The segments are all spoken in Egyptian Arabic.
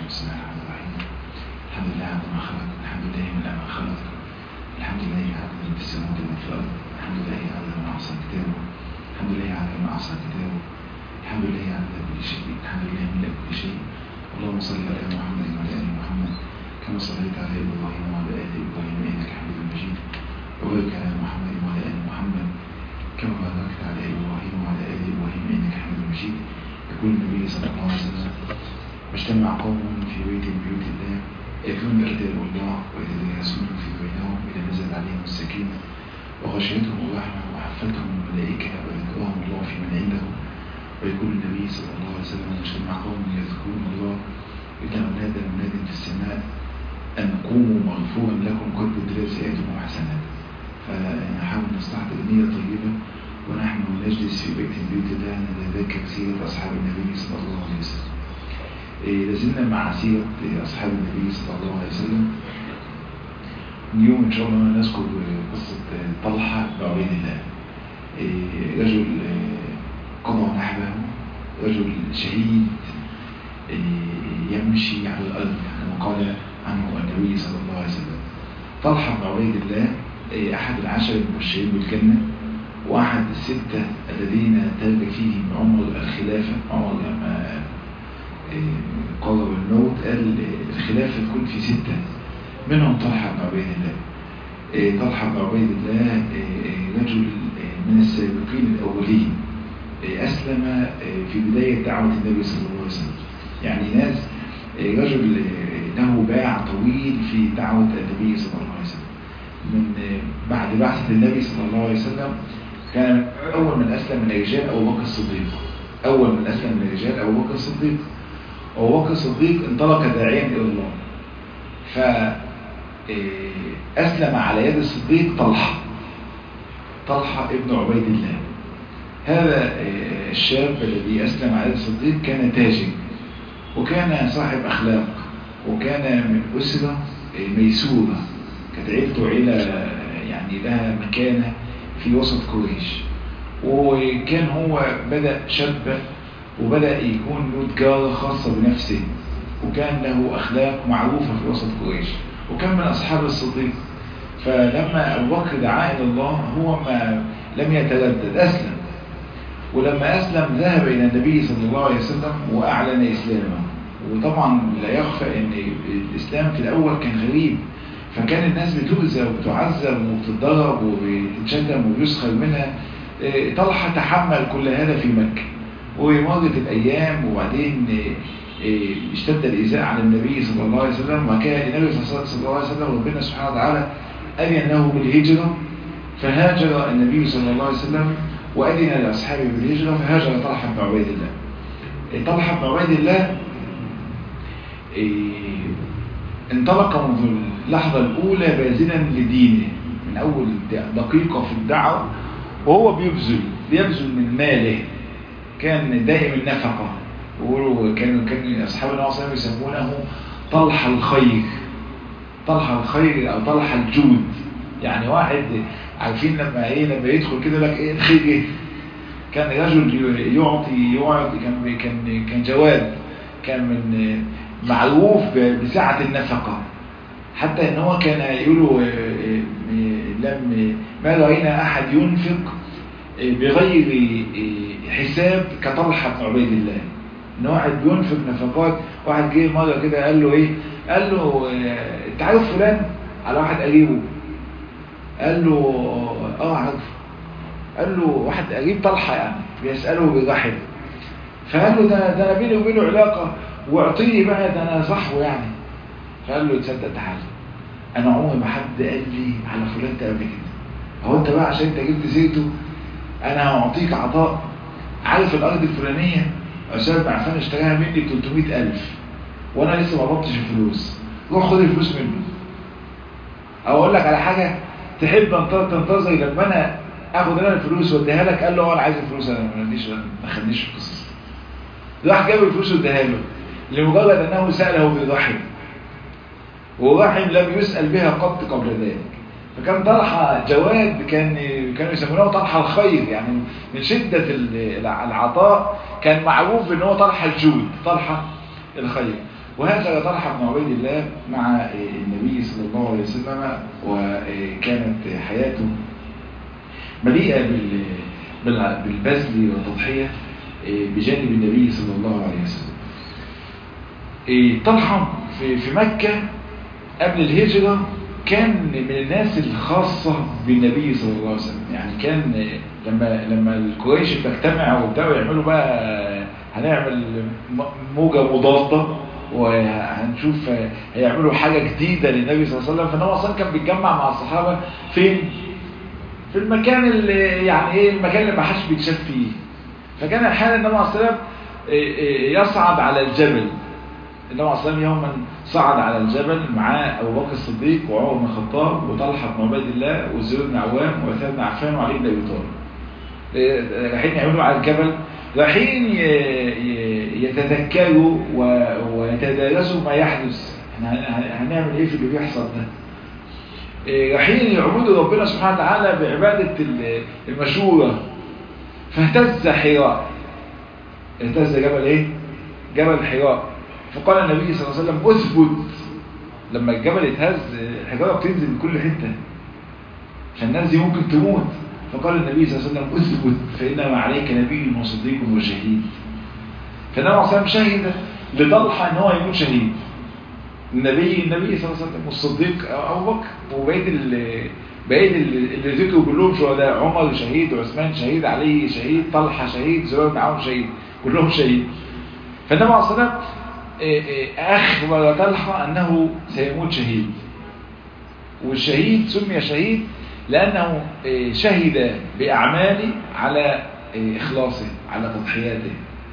بسم الله الرحمن الرحيم الحمد لله على ما خلق الحمد لله من ما خلق الحمد لله على ما في السماوات وما في الارض الحمد لله على ما احسن كتابه الحمد لله على ما احسن كتابه الحمد لله على كل شيء الحمد لله من كل شيء اللهم صل على محمد وعلى ال محمد كما صليت على ابراهيم وعلى ال ابراهيم انك حميد مجيد وبارك على محمد وعلى ال محمد كما باركت على ابراهيم وعلى ال ابراهيم انك حميد مجيد يقول النبي صلى الله عليه وسلم اجتمع قوم في بيت من بيوت الله يتلون كتاب الله ويتدارسونه في بينهم اذا نزلت عليهم السكينه وغشيتهم الرحمه وحفتهم الملائكه وذكرهم الله في من عنده ويقول النبي صلى الله عليه وسلم اجتمع قوم يذكرون الله اذا نادى مناد في السماء ان قوموا مغفورا لكم قد بدلت سيئاتكم وحسنات فنحاول نستحضر نيه طيبه ونحن نجلس في بيت من بيوت الله نتذكر سيره اصحاب النبي صلى الله عليه وسلم لازلنا مع سيرة أصحاب النبي صلى الله عليه وسلم اليوم إن شاء الله نذكر قصة طلحة بعبيد الله رجل قضى نحبه رجل شهيد يمشي على الأرض كما قال عنه النبي صلى الله عليه وسلم طلحة بن عبيد الله أحد العشر المبشرين بالجنة وأحد الستة الذين ترك فيهم عمر الخلافة عمر لما قرر الموت قال الخلافة تكون في ستة منهم طلحة بن عبيد الله طلحة بن عبيد الله رجل من السابقين الأولين أسلم في بداية دعوة النبي صلى الله عليه وسلم يعني ناس رجل له باع طويل في دعوة النبي صلى الله عليه وسلم من بعد بعثة النبي صلى الله عليه وسلم كان أول من أسلم من الرجال أبو بكر الصديق أول من أسلم من الرجال أبو بكر الصديق أبو بكر الصديق انطلق داعيا إلى الله فأسلم على يد الصديق طلحة طلحة ابن عبيد الله هذا الشاب الذي أسلم على يد الصديق كان تاجر وكان صاحب أخلاق وكان من أسرة ميسورة كانت عيلته عيلة يعني لها مكانة في وسط قريش وكان هو بدأ شابا وبدأ يكون له تجارة خاصة بنفسه وكان له أخلاق معروفة في وسط قريش وكان من أصحاب الصديق فلما أبو بكر دعاه إلى الله هو ما لم يتردد أسلم ولما أسلم ذهب إلى النبي صلى الله عليه وسلم وأعلن إسلامه وطبعا لا يخفى أن الإسلام في الأول كان غريب فكان الناس بتؤذى وبتعذب وبتتضرب وبتتشتم وبيسخر منها طلحة تحمل كل هذا في مكة ومرت الأيام وبعدين اشتد الإيذاء على النبي صلى الله عليه وسلم وكان النبي صلى الله عليه وسلم ربنا سبحانه وتعالى أذن له بالهجرة فهاجر النبي صلى الله عليه وسلم وأذن لأصحابه بالهجرة فهاجر طلحة بن عبيد الله طلحة بن عبيد الله انطلق منذ اللحظة الأولى باذلا لدينه من أول دقيقة في الدعوة وهو بيبذل بيبذل من ماله كان دائم النفقة وكانوا كان أصحاب النبي صلى الله عليه وسلم يسمونه طلح الخير طلح الخير أو طلح الجود يعني واحد عارفين لما ايه لما يدخل كده لك ايه الخير ايه كان رجل يعطي يعطي كان كان كان جواد كان من معروف بسعة النفقة حتى ان هو كان يقولوا لم ما رأينا احد ينفق بغير حساب كطلحة بن عبيد الله ان واحد بينفق نفقات واحد جه مرة كده قال له ايه قال له انت عارف فلان على واحد قريبه قال له اه عارف قال له واحد قريب طلحة يعني بيسأله بالرحم فقال له ده ده انا بيني وبينه علاقة واعطيني بقى ده انا صاحبه يعني فقال له تصدق تعالى انا عمري ما حد قال لي على فلان ده قبل كده هو انت بقى عشان انت جبت سيرته انا هعطيك عطاء عارف الارض الفلانية عشان بن عفان اشتراها مني ب 300000 وانا لسه ما قبضتش الفلوس روح خد الفلوس منه او اقول لك على حاجة تحب تنتظر لما انا اخد انا الفلوس واديها لك قال له انا عايز الفلوس انا ما عنديش ما خدنيش في القصص راح جاب الفلوس واداها له لمجرد انه ساله بالرحم والرحم لم يسال بها قط قبل ذلك فكان طلحه جواد كان كانوا يسمونه طلحه الخير يعني من شده العطاء كان معروف ان هو طلحه الجود طلحه الخير وهاجر طلحة بن عبيد الله مع النبي صلى الله عليه وسلم وكانت حياته مليئة بالبذل والتضحية بجانب النبي صلى الله عليه وسلم طلحة في مكة قبل الهجرة كان من الناس الخاصة بالنبي صلى الله عليه وسلم يعني كان لما لما القريش تجتمع وبداوا يعملوا بقى هنعمل موجة مضادة وهنشوف هيعملوا حاجة جديدة للنبي صلى الله عليه وسلم فالنبي اصلا كان بيتجمع مع الصحابة فين؟ في المكان اللي يعني ايه المكان اللي ما حدش بيتشاف فيه فكان احيانا النبي صلى الله عليه وسلم يصعد على الجبل النبي عليه الصلاه يوما صعد على الجبل معاه ابو بكر الصديق وعمر بن الخطاب وطلحه بن عبيد الله والزبير بن عوام وعثمان بن عفان وعلي بن ابي طالب رايحين يعملوا على الجبل رايحين يتذكروا ويتدارسوا ما يحدث احنا هنعمل ايه في اللي بيحصل ده رايحين يعبدوا ربنا سبحانه وتعالى بعباده المشوره فاهتز حراء اهتز جبل ايه جبل حراء فقال النبي صلى الله عليه وسلم اثبت لما الجبل اتهز الحجاره بتنزل من كل حته عشان الناس دي ممكن تموت فقال النبي صلى الله عليه وسلم اثبت فانما عليك نبي وصديق وشهيد فالنبي عليه الصلاه والسلام شهد لطلحه ان هو يموت شهيد النبي النبي صلى الله عليه وسلم والصديق ابو بكر وبقيه بقيه اللي ذكروا كلهم شهداء عمر شهيد عثمان شهيد علي شهيد طلحه شهيد زبير بن عوام شهيد كلهم شهيد فالنبي عليه الصلاه والسلام أخبر طلحة أنه سيموت شهيد والشهيد سمي شهيد لأنه شهد بأعماله على إخلاصه على تضحياته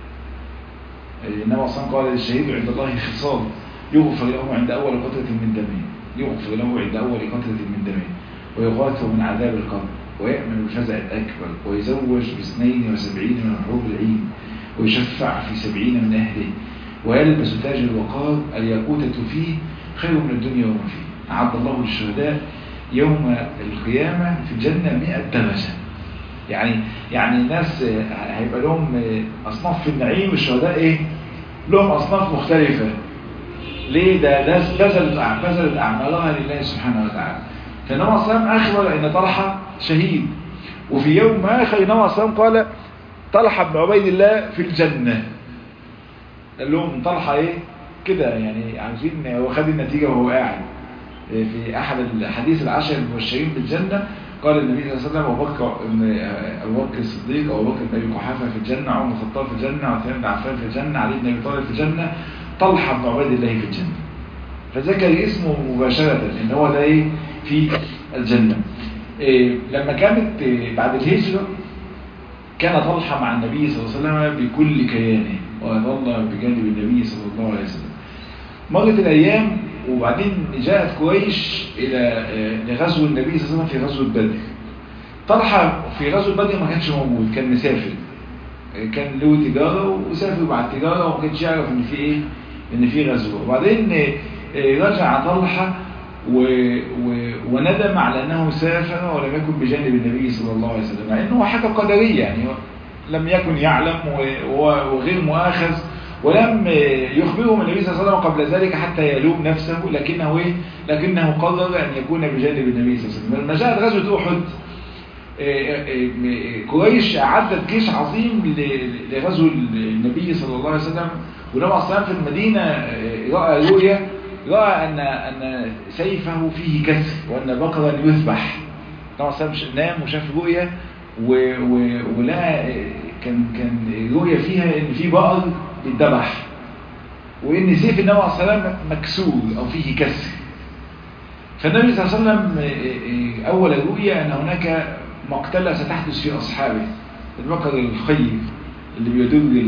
النبي صلى الله عليه وسلم قال للشهيد عند الله خصال يغفر له عند أول قطرة من دمه يغفر له عند أول قطرة من دمه ويغاث من عذاب القبر ويأمن الفزع الأكبر ويزوج باثنين وسبعين من حروب العين ويشفع في سبعين من أهله ويلبس تاج الوقار الياقوتة فيه خير من الدنيا وما فيه أعد الله للشهداء يوم القيامة في الجنة مئة درجة يعني يعني الناس هيبقى لهم أصناف في النعيم الشهداء إيه؟ لهم أصناف مختلفة ليه ده ناس بذلت بذلت أعمالها لله سبحانه وتعالى فالنبي صلى الله عليه وسلم أخبر أن طلحة شهيد وفي يوم آخر النبي صلى الله عليه وسلم قال طلحة بن عبيد الله في الجنة قال لهم طلحة ايه كده يعني عارفين هو خد النتيجة وهو قاعد في احد الحديث العشر المبشرين بالجنة قال النبي صلى الله عليه وسلم ابو بكر ابو بكر الصديق ابو بكر بن ابي قحافه في الجنه عمر بن الخطاب في الجنه عثمان بن عفان في الجنه علي بن ابي طالب في الجنه طلحه بن عبيد الله في الجنه فذكر اسمه مباشره ان هو ده ايه في الجنه إيه لما كانت إيه بعد الهجره كان طلحه مع النبي صلى الله عليه وسلم بكل كيانه وظل بجانب النبي صلى الله عليه وسلم مرت الأيام وبعدين جاءت قريش إلى لغزو النبي صلى الله عليه وسلم في غزوة بدر طلحة في غزوة بدر ما كانش موجود كان مسافر كان له تجارة وسافر بعد تجارة وما كانش يعرف إن في إيه إن في غزوة وبعدين رجع طلحة و... و... وندم على أنه سافر ولم يكن بجانب النبي صلى الله عليه وسلم مع أنه حاجة قدرية يعني لم يكن يعلم وغير مؤاخذ ولم يخبرهم النبي صلى الله عليه وسلم قبل ذلك حتى يلوم نفسه لكنه ايه لكنه قرر ان يكون بجانب النبي صلى الله عليه وسلم لما جاءت غزوه احد قريش اعدت جيش عظيم لغزو النبي صلى الله عليه وسلم والنبي صلى الله عليه وسلم في المدينه راى رؤيا راى ان ان سيفه فيه كسر وان بقرا يذبح النبي صلى الله عليه وسلم نام وشاف رؤيا ولقى كان كان رؤية فيها ان في بقر بيتذبح وان سيف النبي عليه الصلاه والسلام مكسور او فيه كسر فالنبي صلى الله عليه وسلم اول الرؤيا ان هناك مقتله ستحدث في اصحابه البقر الخير اللي بيدل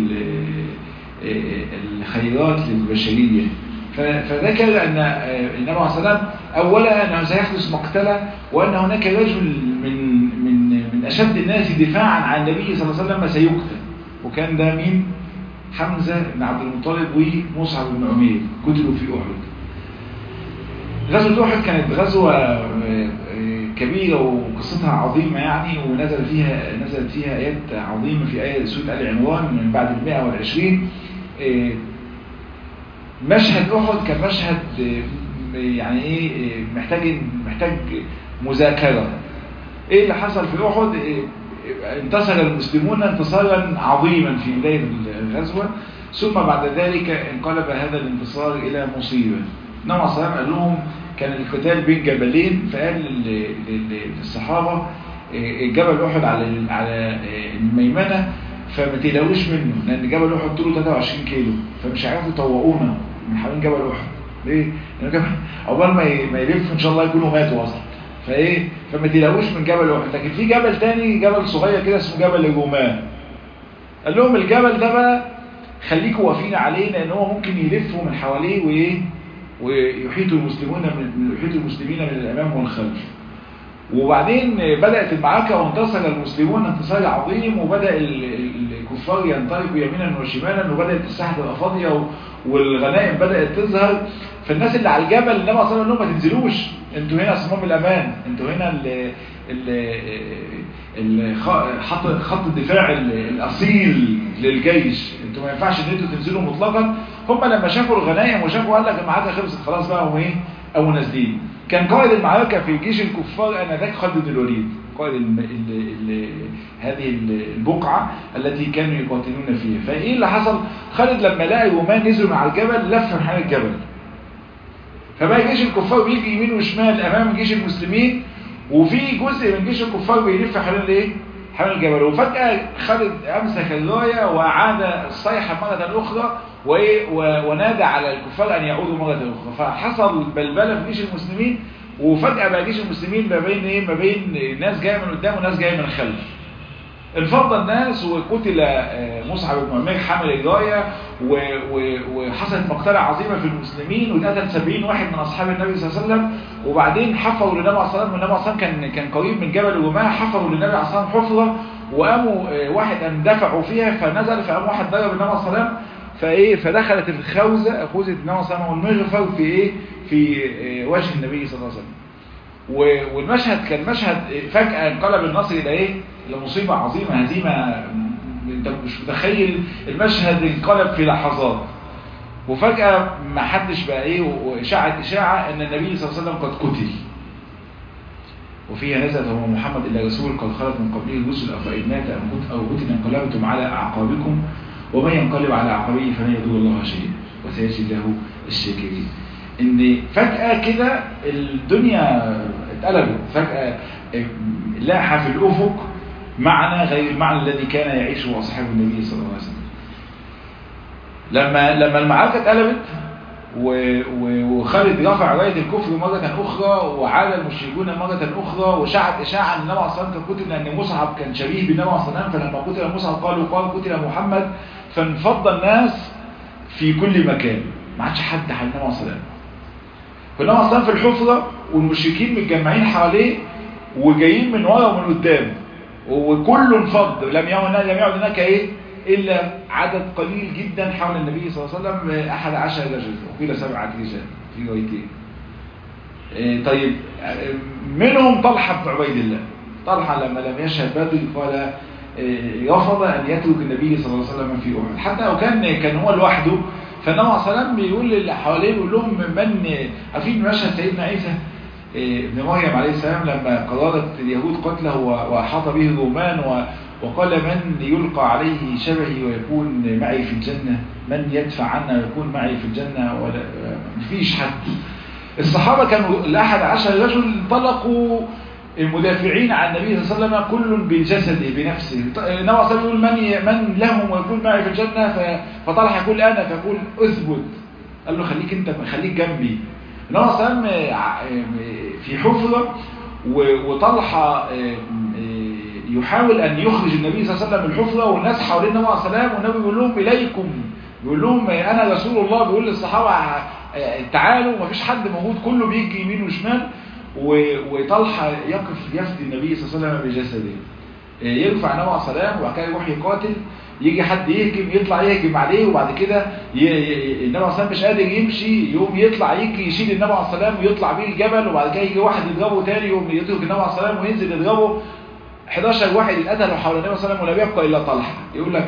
الخيرات للبشريه فذكر ان النبي عليه الصلاه والسلام اولا انه سيحدث مقتله وان هناك رجل من من من اشد الناس دفاعا عن النبي صلى الله عليه وسلم سيقتل وكان ده مين حمزه بن عبد المطلب ومصعب بن عمير قتلوا في احد غزوه احد كانت غزوه كبيره وقصتها عظيمه يعني ونزل فيها نزلت فيها ايات عظيمه في ايه سوره ال عمران من بعد ال 120 مشهد احد كان مشهد يعني ايه محتاج محتاج مذاكره ايه اللي حصل في احد انتصر المسلمون انتصارا عظيما في بدايه الغزوه ثم بعد ذلك انقلب هذا الانتصار الى مصيبه النبي صلى الله عليه وسلم قال لهم كان القتال بين جبلين فقال للصحابه جبل احد على على الميمنه فما تقلقوش منه لان جبل احد طوله 23 كيلو فمش هيعرفوا يطوقونا من حوالين جبل احد ليه؟ لان جبل عقبال ما ما يلف ان شاء الله يكونوا ماتوا اصلا فايه فما تقلقوش من جبل احد لكن في جبل تاني جبل صغير كده اسمه جبل الرومان قال لهم الجبل ده بقى خليكوا واقفين عليه لان هو ممكن يلفوا من حواليه وايه ويحيط المسلمون من يحيط المسلمين من الامام والخلف وبعدين بدأت المعركة وانتصر المسلمون انتصار عظيم وبدأ الكفار ينطلقوا يمينا وشمالا وبدأت الساحة تبقى فاضية والغنائم بدأت تظهر فالناس اللي على الجبل النبي صلى الله عليه وسلم ما تنزلوش انتوا هنا صمام الامان انتوا هنا ال ال خط خط الدفاع الاصيل للجيش انتوا ما ينفعش ان انتوا تنزلوا مطلقا هم لما شافوا الغنائم وشافوا قال لك المعركه خلصت خلاص بقى هم ايه او نازلين كان قائد المعركة في جيش الكفار أنذاك خالد بن الوليد قائد ال ال ال هذه البقعة التي كانوا يقاتلون فيها فإيه اللي حصل خالد لما لقى الرومان نزلوا من على الجبل لف من حال الجبل فبقى جيش الكفار بيجي يمين وشمال أمام جيش المسلمين وفي جزء من جيش الكفار بيلف حوالين الايه حوالين الجبل وفجأة خالد أمسك الراية وأعاد الصيحة مرة أخرى وإيه ونادى على الكفار أن يعودوا مرة أخرى فحصل بلبلة في جيش المسلمين وفجأة بقى جيش المسلمين ما بين إيه ما بين ناس جاية من قدام وناس جاية من الخلف انفض الناس وقتل مصعب بن عمير حامل الراية وحصلت مقتلة عظيمة في المسلمين واتقتل 70 واحد من أصحاب النبي صلى الله عليه وسلم وبعدين حفروا للنبي عليه الصلاة والسلام والنبي عليه الصلاة كان كان قريب من جبل الرماة حفروا للنبي عليه الصلاة والسلام حفرة وقاموا واحد قام دفعوا فيها فنزل فقام واحد ضرب النبي عليه الصلاة والسلام فايه فدخلت الخوذة خوذة النبي صلى الله عليه وسلم والمغفر في ايه في وجه النبي صلى الله عليه وسلم والمشهد كان مشهد فجأة انقلب النصر الى ايه لمصيبة عظيمة هزيمة انت مش متخيل المشهد انقلب في لحظات وفجأة ما حدش بقى ايه واشاعت اشاعة ان النبي صلى الله عليه وسلم قد قتل وفيها نزلت هو محمد الا رسول قد خلت من قبله الرسل افإن مات او قتل انقلبتم على اعقابكم ومن ينقلب على عقبيه فلن يضر الله شيئا وسيجزي الله الشاكرين ان فجأة كده الدنيا اتقلبت فجأة لاح في الافق معنى غير المعنى الذي كان يعيشه اصحاب النبي صلى الله عليه وسلم لما لما المعركة اتقلبت وخالد رفع راية الكفر مرة أخرى وعاد المشركون مرة أخرى وشاعت إشاعة أن النبي صلى الله عليه وسلم قتل لأن مصعب كان شبيه بالنبي صلى الله عليه وسلم فلما قتل مصعب قالوا قال قتل محمد فانفض الناس في كل مكان ما عادش حد على النبي صلى الله عليه وسلم فالنبي صلى الله عليه وسلم في الحفرة والمشركين متجمعين حواليه وجايين من ورا ومن قدام وكله انفض لم يعد لم يعد هناك ايه إلا عدد قليل جدا حول النبي صلى الله عليه وسلم أحد عشر رجل وقيل سبعة رجال في روايتين طيب منهم طلحة بن عبيد الله طلحة لما لم يشهد بدر قال رفض أن يترك النبي صلى الله عليه وسلم في أحد حتى لو كان كان هو لوحده فالنبي صلى الله عليه وسلم بيقول للي حواليه بيقول لهم من عارفين مشهد سيدنا عيسى ابن مريم عليه السلام لما قررت اليهود قتله وأحاط به الرومان وقال من يلقى عليه شبهي ويكون معي في الجنة من يدفع عنا ويكون معي في الجنة ولا مفيش حد الصحابة كانوا الأحد عشر رجل انطلقوا المدافعين عن النبي صلى الله عليه وسلم كل بجسده بنفسه النبي صلى الله عليه وسلم يقول من من لهم ويكون معي في الجنة فطلح يقول أنا فيقول أثبت قال له خليك أنت خليك جنبي النبي صلى الله عليه وسلم في حفرة وطلحة يحاول أن يخرج النبي صلى الله عليه وسلم من الحفرة والناس حوالين النبي عليه السلام والنبي بيقول لهم إليكم بيقول لهم أنا رسول الله بيقول للصحابة تعالوا ما فيش حد موجود كله بيجي يمين وشمال وطلحة يقف يفدي النبي صلى الله عليه وسلم بجسده يرفع النبي عليه السلام وبعد كده يروح يقاتل يجي حد يهجم يطلع يهجم عليه وبعد كده النبي عليه السلام مش قادر يمشي يقوم يطلع يجي يشيل النبي عليه السلام ويطلع بيه الجبل وبعد كده يجي واحد يضربه تاني يقوم يترك النبي عليه السلام وينزل يضربه 11 واحد اتقتلوا حول النبي صلى الله عليه وسلم ولا يبقى الا طلحه يقول لك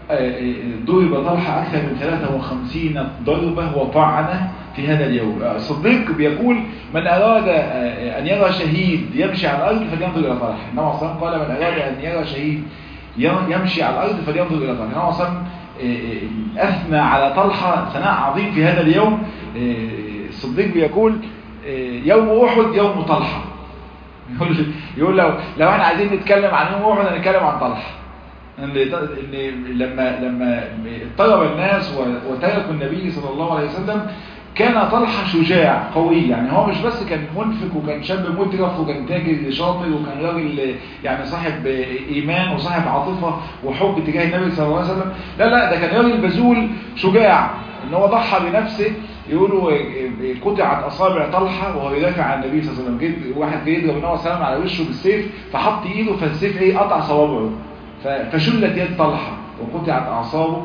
ضرب طلحة أكثر من 53 ضربة وطعنة في هذا اليوم الصديق بيقول من أراد أن يرى شهيد يمشي على الأرض فلينظر إلى طلحة النبي صلى الله عليه وسلم قال من أراد أن يرى شهيد يمشي على الأرض فلينظر إلى طلحة النبي صلى الله عليه وسلم أثنى على طلحة ثناء عظيم في هذا اليوم الصديق بيقول يوم أحد يوم طلحة يقول يقول لو لو احنا عايزين نتكلم عن يوم أحد هنتكلم عن طلحة ان لما لما اضطرب الناس وتركوا النبي صلى الله عليه وسلم كان طلحة شجاع قوي يعني هو مش بس كان منفق وكان شاب مترف وكان تاجر شاطر وكان راجل يعني صاحب ايمان وصاحب عاطفه وحب تجاه النبي صلى الله عليه وسلم لا لا ده كان راجل بذول شجاع ان هو ضحى بنفسه يقولوا قطعت اصابع طلحه وهو يدافع عن النبي صلى الله عليه وسلم جد واحد جاي يضرب النبي صلى الله عليه وسلم على وشه بالسيف فحط ايده فالسيف ايه قطع صوابعه فشلت يد طلحه وقطعت اعصابه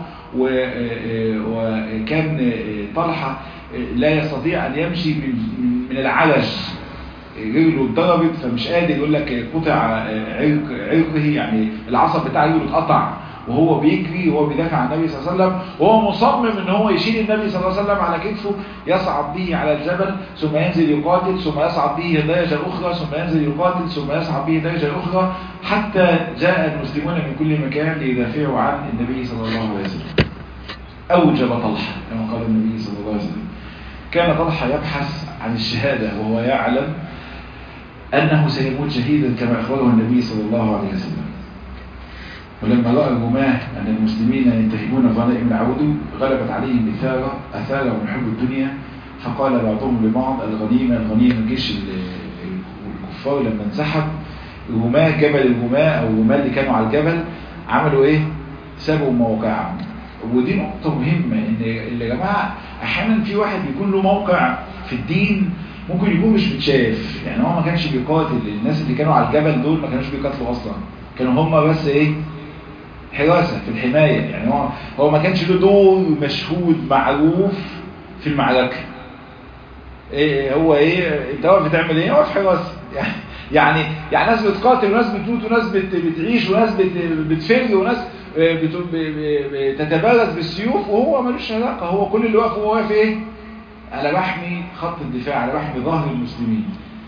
وكان طلحه لا يستطيع ان يمشي من من العلج رجله اتضربت فمش قادر يقول لك قطع عرق عرقه يعني العصب بتاع رجله اتقطع وهو بيجري وهو بيدافع عن النبي صلى الله عليه وسلم وهو مصمم ان هو يشيل النبي صلى الله عليه وسلم على كتفه يصعد به على الجبل ثم ينزل يقاتل ثم يصعد به درجة أخرى ثم ينزل يقاتل ثم يصعد به درجة أخرى حتى جاء المسلمون من كل مكان ليدافعوا عن النبي صلى الله عليه وسلم أوجب طلحة كما قال النبي صلى الله عليه وسلم كان طلحة يبحث عن الشهادة وهو يعلم أنه سيموت شهيدا كما أخبره النبي صلى الله عليه وسلم ولما رأى الرماة أن المسلمين ينتهبون غنائم العودو غلبت عليهم إثارة أثارهم حب الدنيا فقال بعضهم لبعض الغنيمة الغنيمة الجيش الكفار لما انسحب الرماة جبل الرماة أو الرماة اللي كانوا على الجبل عملوا إيه؟ سابوا مواقعهم ودي نقطة مهمة إن اللي يا جماعة أحيانا في واحد بيكون له موقع في الدين ممكن يكون مش متشاف يعني هو ما كانش بيقاتل الناس اللي كانوا على الجبل دول ما كانوش بيقاتلوا أصلا كانوا هم بس إيه حراسة في الحماية يعني هو هو ما كانش له دور مشهود معروف في المعركة ايه هو ايه انت واقف بتعمل ايه واقف حراسة يعني يعني يعني ناس بتقاتل وناس بتموت وناس بت بتعيش وناس بت بتفر وناس بتتبارز بالسيوف وهو ملوش علاقة هو كل اللي واقف هو واقف ايه على بحمي خط الدفاع على بحمي ظهر المسلمين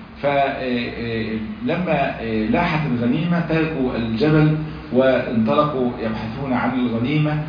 فلما لاحت الغنيمة تركوا الجبل وانطلقوا يبحثون عن الغنيمة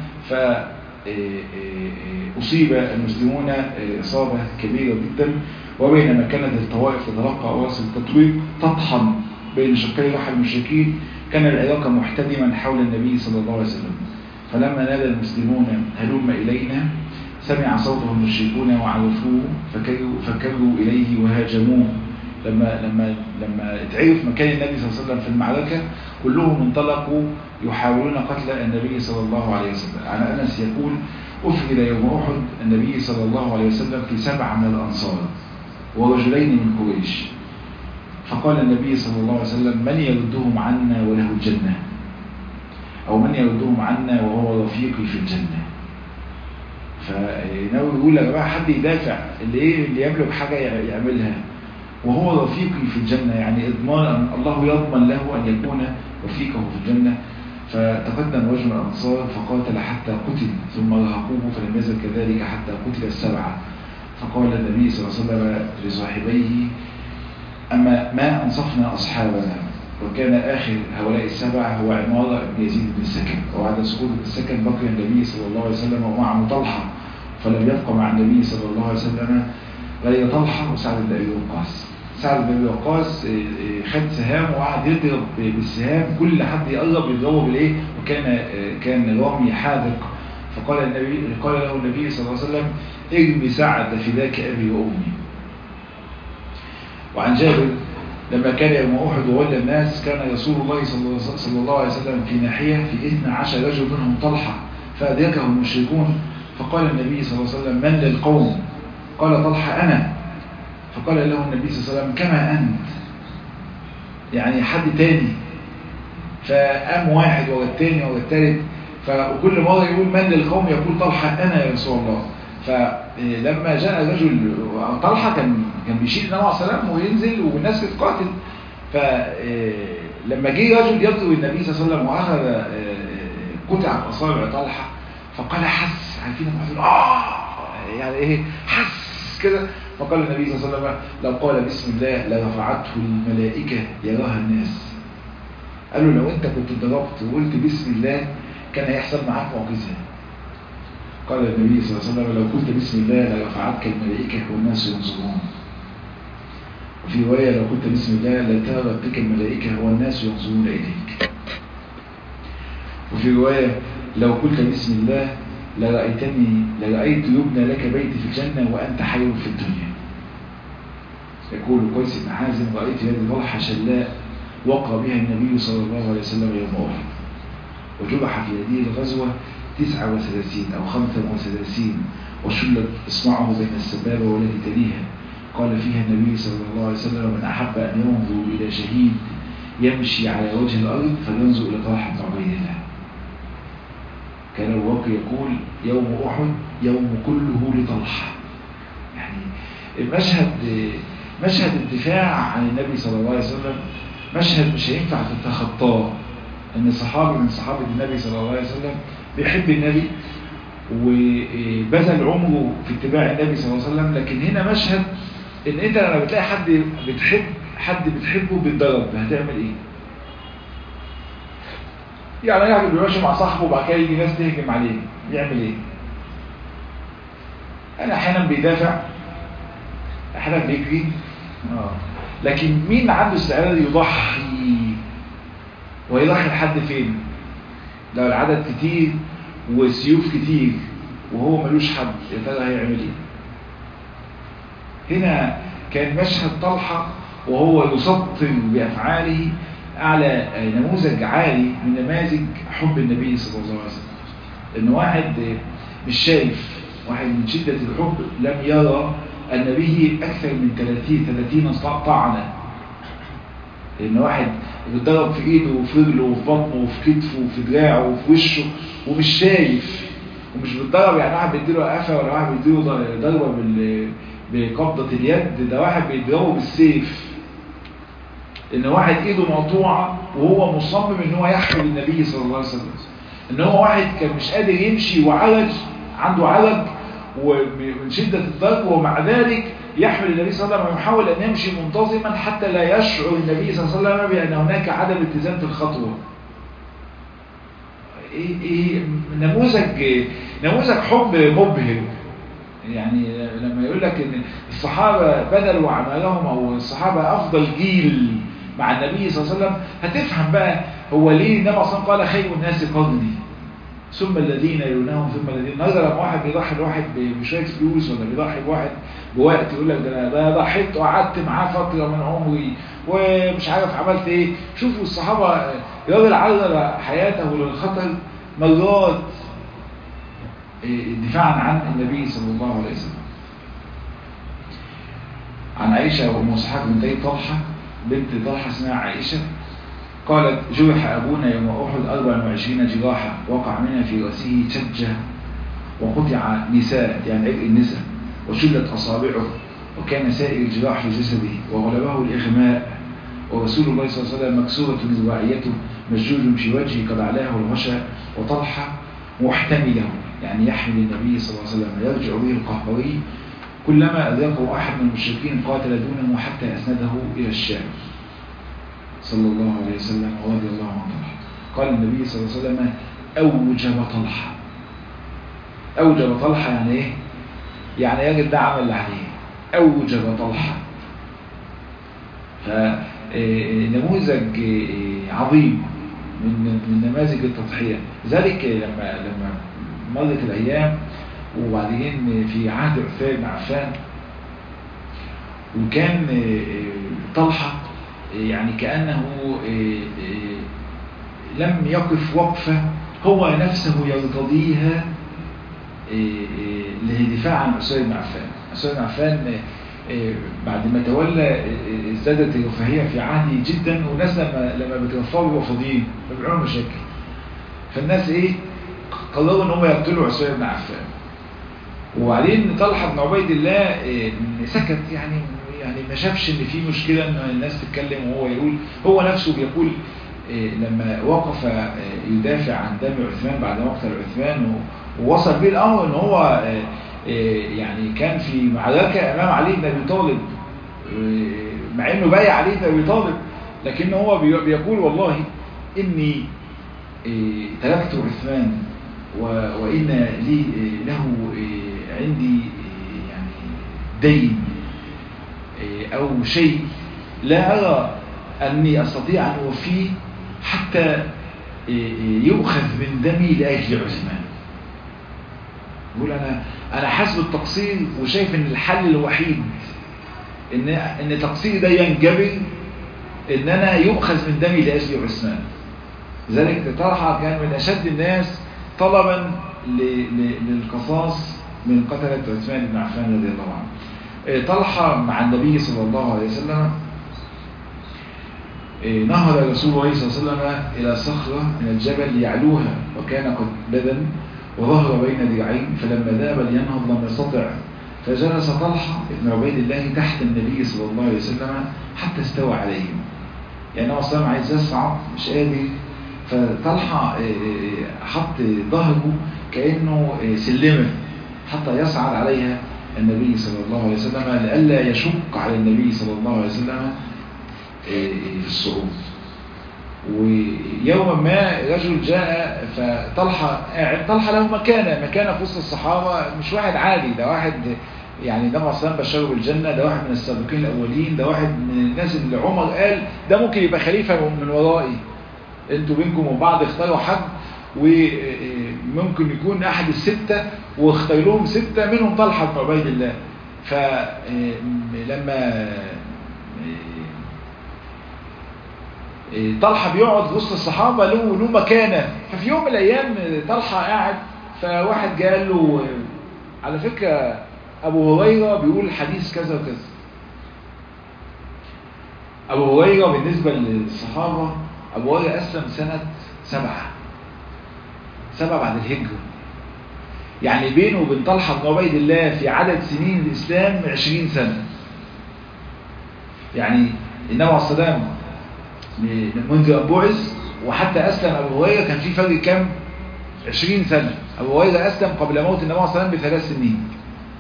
فأصيب المسلمون إصابة كبيرة جدا وبينما كانت الطوائف تتلقى أواصل التطويق تطحن بين شقي رحل المشركين كان العراق محتدما حول النبي صلى الله عليه وسلم فلما نادى المسلمون هلم إلينا سمع صوته المشركون وعرفوه فكروا, فكروا إليه وهاجموه لما لما لما اتعرف مكان النبي صلى الله عليه وسلم في المعركة كلهم انطلقوا يحاولون قتل النبي صلى الله عليه وسلم عن أنس يقول أفرد يوم أحد النبي صلى الله عليه وسلم في سبعة من الأنصار ورجلين من قريش فقال النبي صلى الله عليه وسلم من يردهم عنا وله الجنة أو من يردهم عنا وهو رفيقي في الجنة فناوي يقول يا جماعة حد يدافع اللي ايه اللي يملك حاجة يعملها وهو رفيقي في الجنة يعني إضمان الله يضمن له أن يكون رفيقه في الجنة فتقدم رجل الأنصار فقاتل حتى قتل ثم رهقوه فلم يزل كذلك حتى قتل السبعة فقال النبي صلى الله عليه وسلم لصاحبيه أما ما أنصفنا أصحابنا وكان آخر هؤلاء السبعة هو عمارة بن يزيد بن السكن وبعد سقوط السكن بقي النبي صلى الله عليه وسلم ومعه طلحة فلم يبقى مع النبي صلى الله عليه وسلم غير طلحة وسعد بن أبي وقاص سعد بن أبي وقاص خد سهام وقعد يضرب بالسهام كل حد يقرب يضربه بالايه وكان كان رامي حاذق فقال النبي قال له النبي صلى الله عليه وسلم ارمي سعد فداك أبي وأمي وعن جابر لما كان يوم أحد وولى الناس كان رسول الله صلى الله عليه وسلم في ناحية في 12 رجل منهم طلحة فأدركه المشركون فقال النبي صلى الله عليه وسلم من للقوم قال طلحة أنا فقال له النبي صلى الله عليه وسلم كما أنت يعني حد تاني فقام واحد ورا التاني ورا التالت فكل مرة يقول من للقوم يقول طلحة أنا يا رسول الله فلما جاء رجل طلحة كان كان بيشيل النبي عليه السلام وينزل والناس بتقاتل فلما جه رجل يضرب النبي صلى الله عليه وسلم وأخذ قطعت أصابع طلحة فقال حس عارفين لما آه يعني إيه حس كده فقال النبي صلى الله عليه وسلم لو قال بسم الله لرفعته الملائكة يراها الناس قالوا لو انت كنت ضربت وقلت بسم الله كان هيحصل معاك معجزة قال النبي صلى الله عليه وسلم لو قلت بسم الله لرفعتك الملائكة والناس ينظرون وفي رواية لو قلت بسم الله لترت بك الملائكة والناس ينظرون إليك وفي رواية لو قلت بسم الله لرأيتني لرأيت يبنى لك بيت في الجنة وأنت حي في الدنيا يقول قيس بن حازم رأيت يد طلحة شلاء وقع بها النبي صلى الله عليه وسلم يوم أحد وجرح في هذه الغزوة تسعة وثلاثين أو خمسة وثلاثين وشلت إصبعه بين السبابة والتي تليها قال فيها النبي صلى الله عليه وسلم من أحب أن ينظر إلى شهيد يمشي على وجه الأرض فلينظر إلى طلحة بن عبيد الله كان الواقع يقول يوم أحد يوم كله لطلحة يعني المشهد مشهد الدفاع عن النبي صلى الله عليه وسلم مشهد مش هينفع تتخطاه ان صحابي من صحابة النبي صلى الله عليه وسلم بيحب النبي وبذل عمره في اتباع النبي صلى الله عليه وسلم لكن هنا مشهد ان انت لما بتلاقي حد بتحب حد بتحبه بيتضرب هتعمل ايه يعني واحد بيمشي مع صاحبه وبعد كده يجي ناس تهجم عليه يعمل ايه انا احيانا بيدافع احيانا بيجري اه لكن مين عنده استعداد يضحي ويضحي لحد فين لو العدد كتير وسيوف كتير وهو ملوش حد يا ترى هيعمل ايه هنا كان مشهد طلحة وهو يسطر بأفعاله على نموذج عالي من نماذج حب النبي صلى الله عليه وسلم ان واحد مش شايف واحد من شدة الحب لم يرى النبي أكثر من 30 30 طعنة لأن واحد بيتضرب في إيده وفي رجله وفي بطنه وفي كتفه وفي دراعه وفي وشه ومش شايف ومش بيتضرب يعني واحد بيديله قفا ولا واحد بيديله ضربة بقبضة اليد ده واحد بيضربه بالسيف ان واحد ايده مقطوعة وهو مصمم ان هو يحمل النبي صلى الله عليه وسلم ان هو واحد كان مش قادر يمشي وعرج عنده عرج ومن شدة الضرب ومع ذلك يحمل النبي صلى الله عليه وسلم ويحاول أن يمشي منتظما حتى لا يشعر النبي صلى الله عليه وسلم بأن هناك عدم التزام في الخطوة إيه إيه نموذج نموذج حب مبهر يعني لما يقول لك ان الصحابة بذلوا اعمالهم او الصحابة افضل جيل مع النبي صلى الله عليه وسلم هتفهم بقى هو ليه النبي صلى الله عليه وسلم قال خير الناس قرني ثم الذين يلونهم ثم الذين النهارده لما واحد بيضحي بواحد بشويه فلوس ولا بيضحي بواحد بوقت يقول لك ده انا ضحيت وقعدت معاه فتره من عمري ومش عارف عملت ايه شوفوا الصحابه الراجل عرض حياته للخطر مرات دفاعا عن النبي صلى الله عليه وسلم عن عائشه وام اسحاق بنتي طلحه بنت طلحه اسمها عائشه قالت جرح أبونا يوم أحد 24 جراحة وقع منها في رأسه شجة وقطع نساء يعني عبء النساء وشلت أصابعه وكان سائر الجراح في جسده وغلبه الإغماء ورسول الله صلى الله عليه وسلم مكسورة رباعيته مسجود في وجهه قد علاه الغشاء وطلحة محتمله يعني يحمل النبي صلى الله عليه وسلم يرجع به القهقري كلما أذاقه أحد من المشركين قاتل دونه حتى أسنده إلى الشام صلى الله عليه وسلم ورضي الله عنه طلحة قال النبي صلى الله عليه وسلم أوجب طلحة أوجب طلحة يعني إيه؟ يعني يجب ده عمل اللي عليه أوجب طلحة فنموذج عظيم من من نماذج التضحية ذلك لما لما مرت الأيام وبعدين في عهد عثمان بن عفان وكان طلحة يعني كأنه لم يقف وقفة هو نفسه يرتضيها للدفاع عن عثمان بن عفان عثمان بن عفان بعد ما تولى ازدادت الرفاهية في عهده جدا والناس لما لما بيترفعوا بيبقوا فاضيين فبيعملوا مشاكل فالناس ايه قرروا ان هم يقتلوا عثمان بن عفان وبعدين طلحه بن عبيد الله سكت يعني يعني ما شافش ان في مشكله ان الناس تتكلم وهو يقول هو نفسه بيقول لما وقف يدافع عن دم عثمان بعد مقتل عثمان ووصل به الامر ان هو يعني كان في معركه امام علي بن ابي طالب مع انه بايع علي بن ابي طالب لكن هو بيقول والله اني تركت عثمان وان لي له عندي يعني دين او شيء لا ارى اني استطيع ان اوفيه حتى يؤخذ من دمي لاجل عثمان يقول انا انا حاسب التقصير وشايف ان الحل الوحيد ان ان تقصيري ده ينجبر ان انا يؤخذ من دمي لاجل عثمان لذلك طلحه كان من اشد الناس طلبا للقصاص من قتله عثمان بن عفان رضي الله عنه طلحه مع النبي صلى الله عليه وسلم نهض رسول الله صلى الله عليه وسلم الى صخره من الجبل ليعلوها وكان قد بدن وظهر بين ذراعين فلما ذهب لينهض لم يستطع فجلس طلحة ابن عبيد الله تحت النبي صلى الله عليه وسلم حتى استوى عليهم يعني هو صلى عايز يصعد مش قادر فطلحة حط ظهره كأنه سلمة حتى يصعد عليها النبي صلى الله عليه وسلم لئلا يشق على النبي صلى الله عليه وسلم في الصعود ويوما ما رجل جاء فطلحة قاعد طلحة له مكانة مكانة في وسط الصحابة مش واحد عادي ده واحد يعني ده اصلا بشره بالجنة ده واحد من السابقين الأولين ده واحد من الناس اللي عمر قال ده ممكن يبقى خليفة من ورائي انتوا بينكم وبعض اختاروا حد وممكن يكون أحد الستة واختار لهم ستة منهم طلحة بن عبيد الله فلما طلحة بيقعد وسط الصحابة له له مكانة ففي يوم من الأيام طلحة قاعد فواحد قال له على فكرة أبو هريرة بيقول حديث كذا وكذا أبو هريرة بالنسبة للصحابة أبو هريرة أسلم سنة سبعة سبعة بعد الهجرة يعني بينه وبين طلحة بن عبيد الله في عدد سنين الإسلام عشرين سنة يعني النبي عليه الصلاة منذ أن بعث وحتى أسلم أبو هريرة كان في فرق كام 20 سنة أبو هريرة أسلم قبل موت النبي صلى الله عليه وسلم بثلاث سنين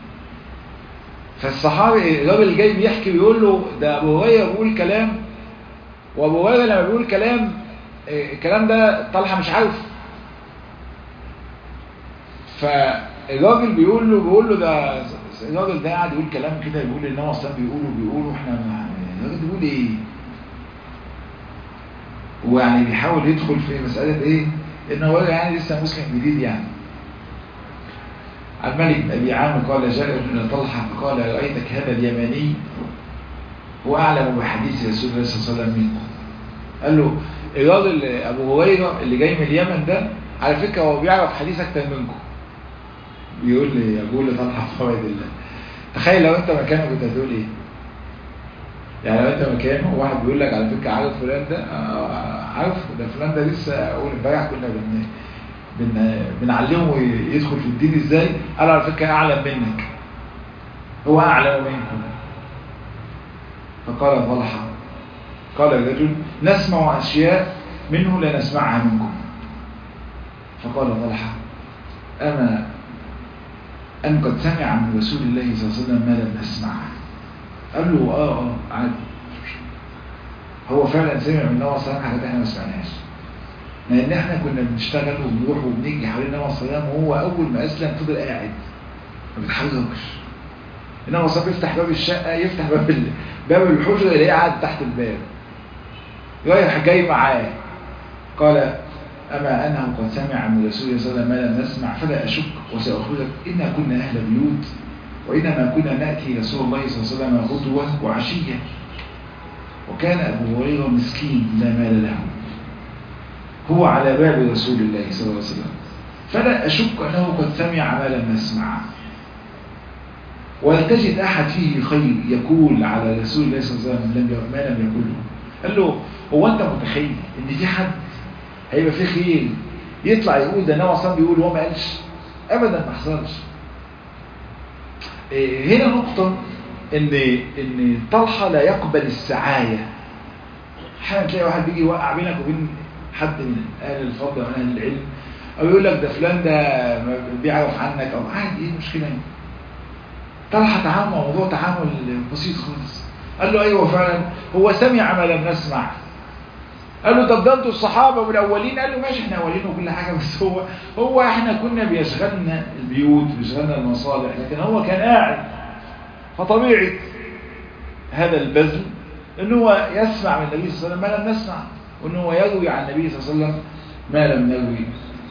فالصحابي الراجل جاي بيحكي بيقول له ده أبو هريرة بيقول كلام وأبو هريرة لما بيقول كلام الكلام ده طلحة مش عارف فالراجل بيقول له بيقول له ده الراجل ده قاعد يقول كلام كده يقول النبي صلى الله عليه وسلم بيقولوا بيقولوا احنا الراجل بيقول ايه ويعني بيحاول يدخل في مسألة ايه ان هو يعني لسه مسلم جديد يعني الملك بن ابي عامر قال جاء ابن طلحة فقال رأيتك هذا اليماني هو اعلم بحديث رسول الله صلى الله عليه وسلم منكم قال له الراجل ابو هريرة اللي جاي من اليمن ده على فكرة هو بيعرف حديث اكتر منكم بيقول لي يقول لطلحة فوائد الله تخيل لو انت مكانه كنت هتقول ايه يعني لو انت مكانه واحد بيقول لك على فكره عارف فلان ده آه عارف ده فلان ده لسه اول امبارح كنا بن بن بنعلمه يدخل في الدين ازاي قال على فكره اعلم منك هو اعلم منكم فقال طلحه قال الرجل نسمع اشياء منه لا نسمعها منكم فقال طلحه اما ان قد سمع من رسول الله صلى الله عليه وسلم ما لم نسمعه قال له اه اه عادي هو فعلا سمع من النبي صلى الله عليه وسلم حاجات احنا ما سمعناهاش لان احنا كنا بنشتغل وبنروح وبنيجي حوالين النبي صلى الله عليه وسلم وهو اول ما اسلم فضل قاعد ما بيتحركش النبي صلى الله يفتح باب الشقه يفتح باب ال... باب الحجره يلاقيه قاعد تحت الباب رايح جاي معاه قال أما أنه قد سمع من رسول الله صلى الله عليه وسلم ما لم نسمع فلا أشك وسأخبرك إنا كنا أهل بيوت وإنما كنا نأتي رسول الله صلى الله عليه وسلم غدوة وعشية وكان أبو هريرة مسكين لا مال له هو على باب رسول الله صلى الله عليه وسلم فلا أشك أنه قد سمع ما لم نسمع ولم تجد أحد فيه خير يقول على رسول الله صلى الله عليه وسلم ما لم يقوله قال له هو أنت متخيل إن في حد هيبقى فيه خير يطلع يقول ده النبي صلى بيقول وهو ما قالش أبدا ما حصلش هنا نقطة ان ان طلحة لا يقبل السعاية احيانا تلاقي واحد بيجي يوقع بينك وبين حد من اهل الفضل ومن اهل العلم او يقول لك ده فلان ده بيعرف عنك او عادي ايه المشكله يعني طلحه تعامل موضوع تعامل بسيط خالص قال له ايوه فعلا هو سمع ما لم نسمع قال له طب ده انتوا الصحابه والاولين قال له ماشي احنا اولين وكل حاجه بس هو هو احنا كنا بيشغلنا البيوت بيشغلنا المصالح لكن هو كان قاعد فطبيعه هذا البذل ان هو يسمع من النبي صلى الله عليه وسلم ما لم نسمع وان هو يروي عن النبي صلى الله عليه وسلم ما لم نروي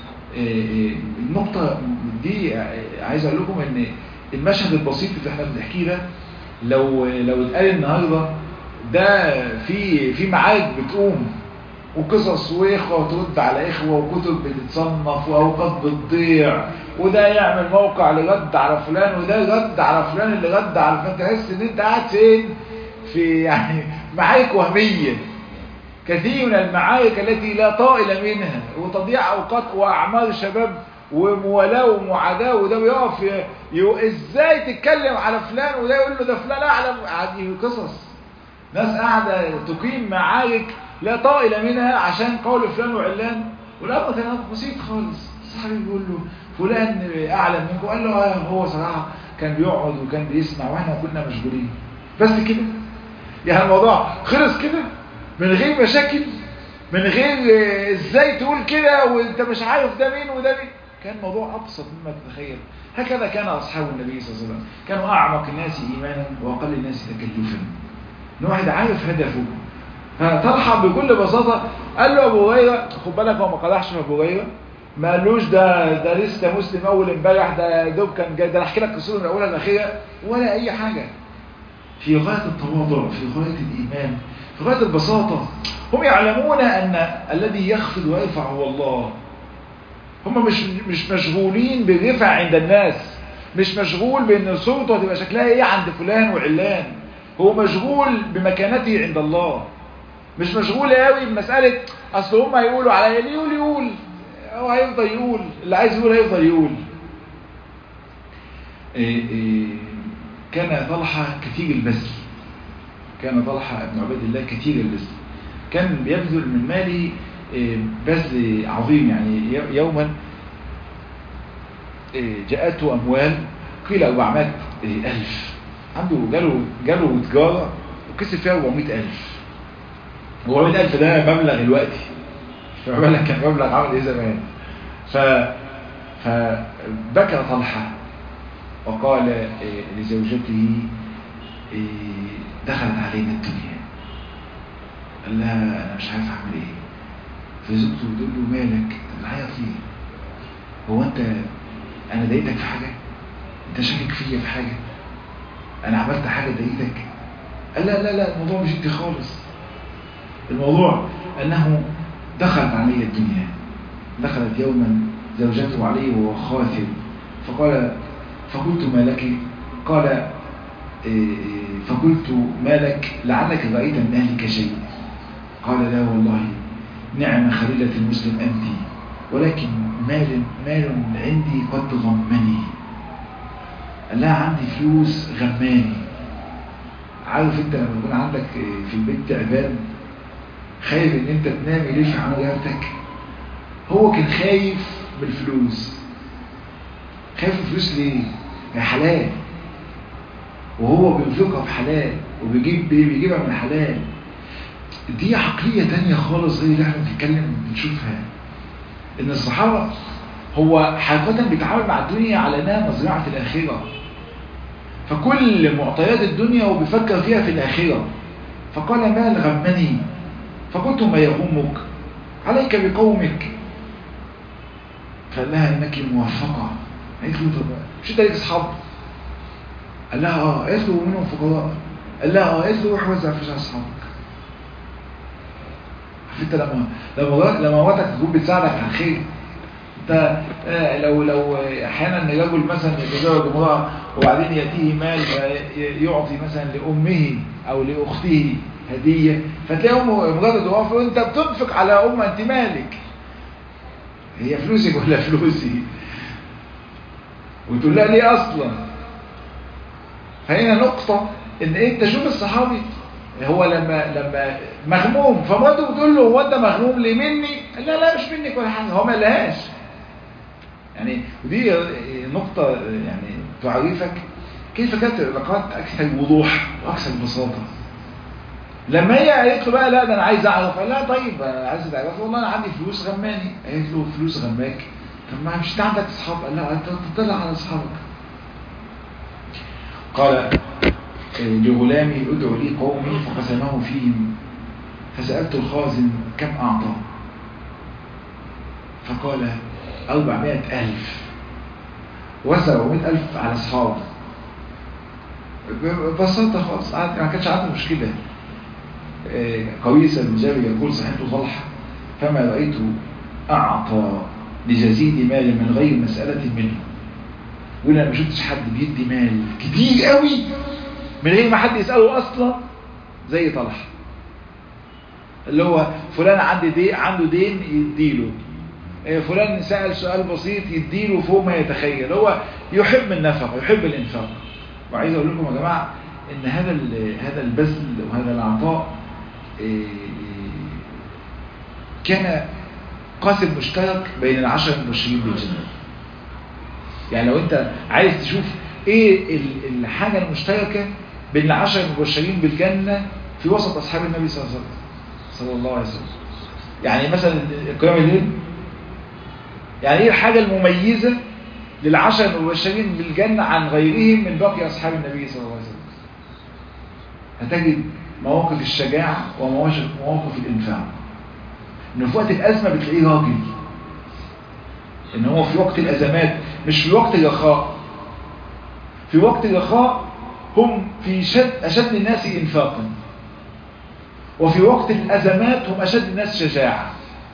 النقطة دي عايز اقول لكم ان المشهد البسيط اللي احنا بنحكيه ده لو لو اتقال النهارده ده في في معارك بتقوم وقصص واخوه ترد على اخوه وكتب بتتصنف واوقات بتضيع وده يعمل موقع لرد على فلان وده رد على فلان اللي رد على فلان تحس ان انت قاعد فين في يعني معارك وهميه كثير من المعارك التي لا طائل منها وتضييع اوقات واعمار شباب وموالاه ومعاداه وده بيقف ي... ازاي تتكلم على فلان وده يقول له ده فلان اعلم عادي قصص ناس قاعده تقيم معارك لا طائل منها عشان قول فلان وعلان والامر كان بسيط خالص الصحابي بيقول له فلان اعلم منكم قال له اه هو صراحه كان بيقعد وكان بيسمع واحنا كنا مشغولين بس كده يعني الموضوع خلص كده من غير مشاكل من غير ازاي تقول كده وانت مش عارف ده مين وده مين كان موضوع ابسط مما تتخيل هكذا كان اصحاب النبي صلى الله عليه وسلم كانوا اعمق الناس ايمانا واقل الناس تكلفا ان واحد عارف هدفه فطلحه بكل بساطه قال له ابو هريره خد بالك هو ما قدحش في ابو هريره ما قالوش ده ده لسه مسلم اول امبارح ده دوب كان جاي ده انا احكي لك قصته من اولها لاخرها ولا اي حاجه في غايه التواضع في غايه الايمان في غايه البساطه هم يعلمون ان الذي يخفض ويرفع هو الله هم مش مش مشغولين بالرفع عند الناس مش مشغول بان صورته هتبقى شكلها ايه عند فلان وعلان هو مشغول بمكانته عند الله مش مشغول قوي بمساله اصل هم هيقولوا عليا اللي يقول يقول هو هيفضل يقول اللي عايز يقول هيفضل يقول إيه إيه كان طلحه كثير البذل كان طلحه بن عبيد الله كثير البذل كان بيبذل من ماله بذل عظيم يعني يوما جاءته أموال قيل 400 ألف عنده جاله جاله تجارة وكسب فيها 400 ألف 400 ألف ده مبلغ دلوقتي مبلغ كان مبلغ عامل إيه زمان ف فبكى طلحة وقال لزوجته دخلت علينا الدنيا قال لها أنا مش عارف أعمل إيه فزوجته بتقول له مالك بتعيط ليه هو انت انا ضايقتك في حاجه انت شاكك فيا في حاجه انا عملت حاجه ضايقتك قال لا لا لا الموضوع مش انت خالص الموضوع انه دخلت علي الدنيا دخلت يوما زوجته عليه وهو خاثر فقال فقلت ما لك قال فقلت ما لك لعلك رأيت من أهلك شيء قال لا والله نعم خليلة المسلم أنت ولكن مال مال عندي قد غمني قال لها عندي فلوس غماني عارف انت لما يكون عندك في البيت تعبان خايف ان انت تنام يلف عن رقبتك هو كان خايف بالفلوس خايف الفلوس ليه؟ هي حلال وهو بينفقها في حلال وبيجيب بيجيبها من حلال دي عقلية تانية خالص غير اللي احنا بنتكلم بنشوفها ان الصحابة هو حقيقة بيتعامل مع الدنيا على انها مزرعة الآخرة فكل معطيات الدنيا وبيفكر فيها في الآخرة فقال ما غمني فقلت ما يغمك عليك بقومك قال لها انك موفقة قالت له طب مش انت ليك اصحاب قال لها اه قالت له منهم فقراء قال لها اه قالت له روح وزع فلوس على اصحابك انت لما لما لما مراتك تكون بتساعدك على الخير انت لو لو احيانا رجل مثلا يتزوج امراه وبعدين ياتيه مال يعطي مثلا لامه او لاخته هديه فتلاقي امه مراته تقف وانت بتنفق على امه انت مالك هي فلوسك ولا فلوسي وتقول لها ليه اصلا فهنا نقطه ان انت شوف الصحابي هو لما لما مغموم فمراته بتقول له هو انت مغموم ليه مني لا لا مش منك ولا حاجه هو ما قالهاش يعني ودي نقطه يعني تعرفك كيف كانت العلاقات اكثر وضوح واكثر بساطه لما هي قالت له بقى لا ده انا عايز اعرف قال لا طيب عايز تعرف والله انا عندي فلوس غماني قالت له فلوس غماك طب ما مش انت عندك اصحاب قال لا انت تطلع على اصحابك قال لغلامي ادعو لي قومي فقسمه فيهم فسألت الخازن كم أعطى فقال أربعمائة ألف وسبعمائة ألف على أصحابه ببساطة خالص ما كانش عنده مشكلة قويس بن جابر يقول صحيحته طلحة فما رأيت أعطى لجزيد مال من غير مسألة منه يقول أنا ما شفتش حد بيدي مال كتير قوي من غير ما حد يسأله أصلا زي طلحة اللي هو فلان عنده دين عنده دين يديله فلان سأل سؤال بسيط يديله فوق ما يتخيل هو يحب النفق يحب الانفاق وعايز اقول لكم يا جماعه ان هذا هذا البذل وهذا العطاء كان قاسم مشترك بين العشر المبشرين بالجنه يعني لو انت عايز تشوف ايه الحاجه المشتركه بين العشر المبشرين بالجنه في وسط اصحاب النبي صلى الله عليه وسلم صلى الله عليه وسلم يعني مثلا قيام الليل يعني ايه الحاجه المميزه للعشر المبشرين بالجنه عن غيرهم من باقي اصحاب النبي صلى الله عليه وسلم هتجد مواقف الشجاعه ومواقف الانفاق انه في وقت الازمه بتلاقيه راجل ان هو في وقت الازمات مش في وقت الرخاء في وقت الرخاء هم في شد اشد الناس انفاقا وفي وقت الازمات هم اشد الناس شجاعه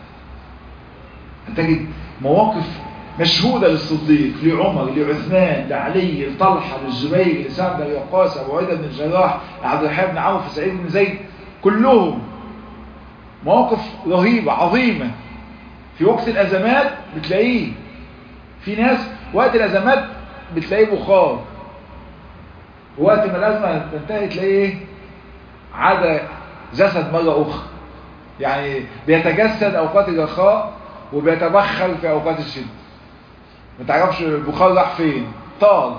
هتجد مواقف مشهوده للصديق لعمر لعثمان لعلي لطلحه للزبير لسعد بن وقاص ابو عبيده بن الجراح لعبد الرحمن بن عوف سعيد بن زيد كلهم مواقف رهيبه عظيمه في وقت الازمات بتلاقيه في ناس وقت الازمات بتلاقيه بخار وقت ما الازمه تنتهي تلاقيه عاد جسد مره اخرى يعني بيتجسد اوقات الرخاء وبيتبخل في اوقات الشده ما تعرفش البخار راح فين طال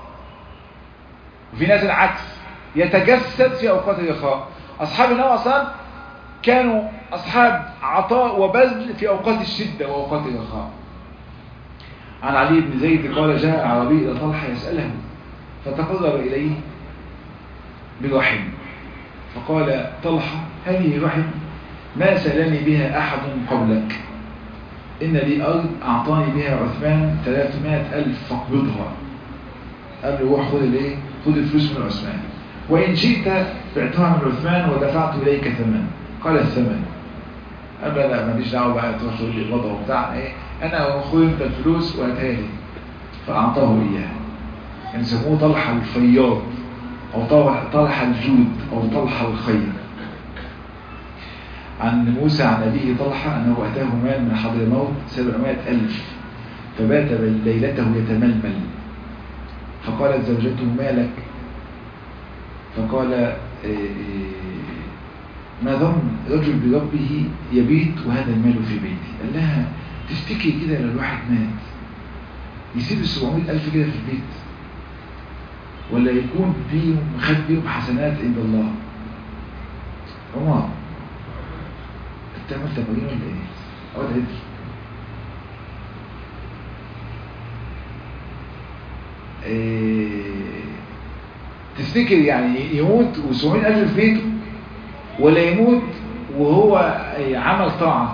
وفي ناس العكس يتجسد في اوقات الرخاء اصحاب النبي اصلا كانوا اصحاب عطاء وبذل في اوقات الشده واوقات الرخاء عن علي بن زيد قال جاء عربي الى طلحه يساله فتقرب اليه برحم فقال طلحه هذه رحم ما سالني بها احد قبلك إن لي أرض أعطاني بها عثمان 300 ألف فاقبضها قال له روح خد الايه خد الفلوس من عثمان وإن شئت بعتها من عثمان ودفعت إليك ثمن قال الثمن قال لا لا ماليش دعوه بقى تروح تقول لي الوضع وبتاع ايه انا خد انت الفلوس وهاتها لي فاعطاه اياها يعني يسموه طلحه الفياض او طلحه الجود او طلحه الخير عن موسى عن أبيه طلحة أنه أتاه مال من حضرموت سبعمائة ألف فبات ليلته يتململ فقالت زوجته مالك فقال ما ظن رجل بربه يبيت وهذا المال في بيتي قال لها تفتكري كده لو الواحد مات يسيب السبعمائة ألف كده في البيت ولا يكون بيهم خد بيهم حسنات عند الله عمر تعمل تمارين ولا ايه اقعد عدل إيه تفتكر يعني يموت وسبعين ألف في بيته ولا يموت وهو عمل طاعة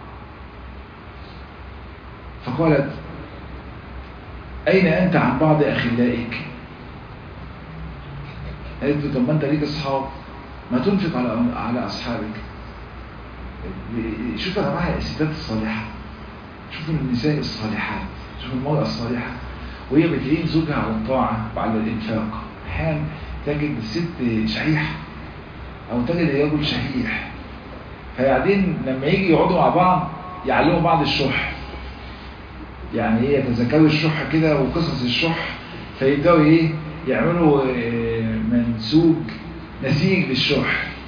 فقالت أين أنت عن بعض أخلائك قالت له طب ما أنت ليك أصحاب ما تنفق على على أصحابك شوف يا جماعه الستات الصالحه شوفوا النساء الصالحات شوفوا المرأة الصالحة وهي بتعين زوجها على الطاعة وعلى الإنفاق أحيانا تجد الست شحيحة أو تجد الرجل شحيح فبعدين لما يجي يقعدوا مع بعض يعلموا بعض الشح يعني ايه يتذكروا الشح كده وقصص الشح فيبدأوا ايه يعملوا منسوج نسيج للشح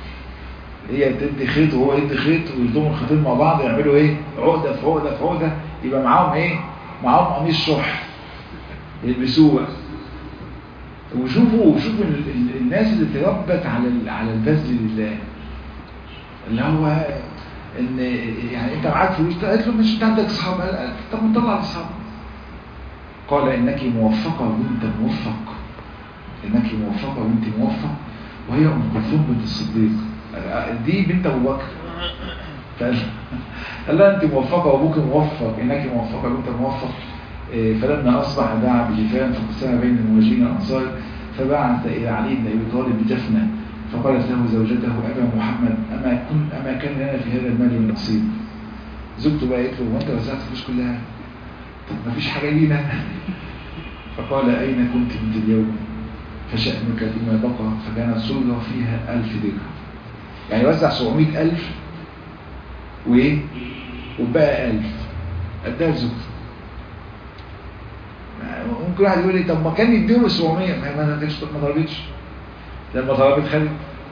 هي تدي خيط وهو يدي خيط ويلدموا الخيطين مع بعض يعملوا ايه عقده في عقده في عقده يبقى معاهم ايه معاهم قميص شح يلبسوه بقى وشوفوا وشوفوا ال- ال- الناس اللي تربت على ال- على البذل لله اللي هو ان يعني انت معاك فلوس قالت له مش انت عندك اصحاب قال- قال طب ما تطلع اصحاب قال انك موفقه وانت موفق انك موفقه وانت موفق وهي ام كلثوم بنت الصديق دي بنت ابو بكر فقال قال لها انت موفقه وابوك موفق انك موفقه وانت موفق إيه، فلما اصبح دعا بجفان فقسمها بين المهاجرين والانصار فبعث الى علي بن ابي طالب بجفنه فقالت له زوجته ابا محمد اما كن اما كان لنا في هذا المال من نصيب زوجته بقى قالت له وانت وزعت الفلوس كلها طب ما فيش حاجه لينا فقال اين كنت منذ اليوم فشأنك فيما بقى فكانت صلة فيها ألف درهم يعني وزع 700 ألف وإيه وبقى ألف أداها لزوجته ممكن واحد يقول لي طب ما كان يديهم 700 ما ما ما طلبتش لما طلبت خدت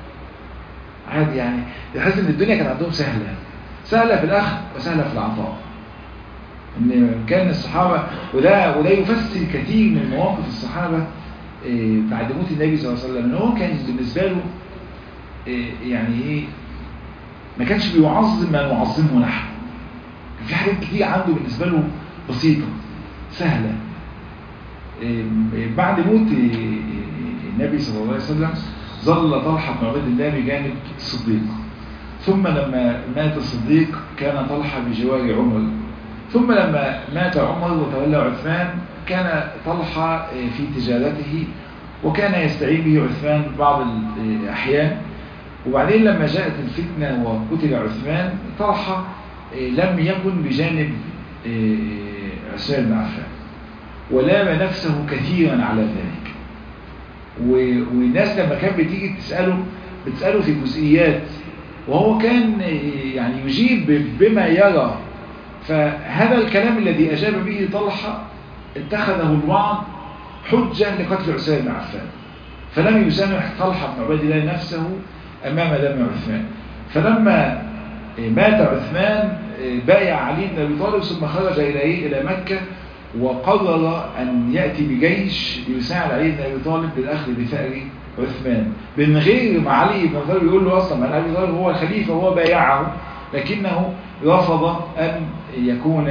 عادي يعني تحس ان الدنيا كانت عندهم سهله سهله في الاخذ وسهله في العطاء ان كان الصحابه وده وده يفسر كثير من مواقف الصحابه إيه، بعد موت النبي صلى الله عليه وسلم ان هو كان بالنسبه له إيه، يعني ايه ما كانش بيعظم ما نعظمه نحن كان في حاجات كتير عنده بالنسبه له بسيطه سهله إيه، بعد موت إيه، النبي صلى الله عليه وسلم ظل طلحه بن عبيد الله بجانب الصديق ثم لما مات الصديق كان طلحه بجوار عمر ثم لما مات عمر وتولى عثمان كان طلحة في تجارته وكان يستعين به عثمان بعض الأحيان وبعدين لما جاءت الفتنة وقتل عثمان طلحة لم يكن بجانب عثمان بن عفان ولام نفسه كثيرا على ذلك و- والناس لما كانت بتيجي تسأله بتسأله في جزئيات وهو كان يعني يجيب بما يرى فهذا الكلام الذي أجاب به طلحة اتخذه البعض حجة لقتل عثمان بن عفان فلم يسامح طلحة بن عبيد الله نفسه أمام دم عثمان فلما مات عثمان بايع علي بن أبي طالب ثم خرج إلى إيه؟ إلى مكة وقرر أن يأتي بجيش ليساعد علي بن أبي طالب بالأخذ بثأر عثمان من غير ما علي بن أبي طالب يقول له أصلا أن أبي طالب هو الخليفة وهو بايعه لكنه رفض أن يكون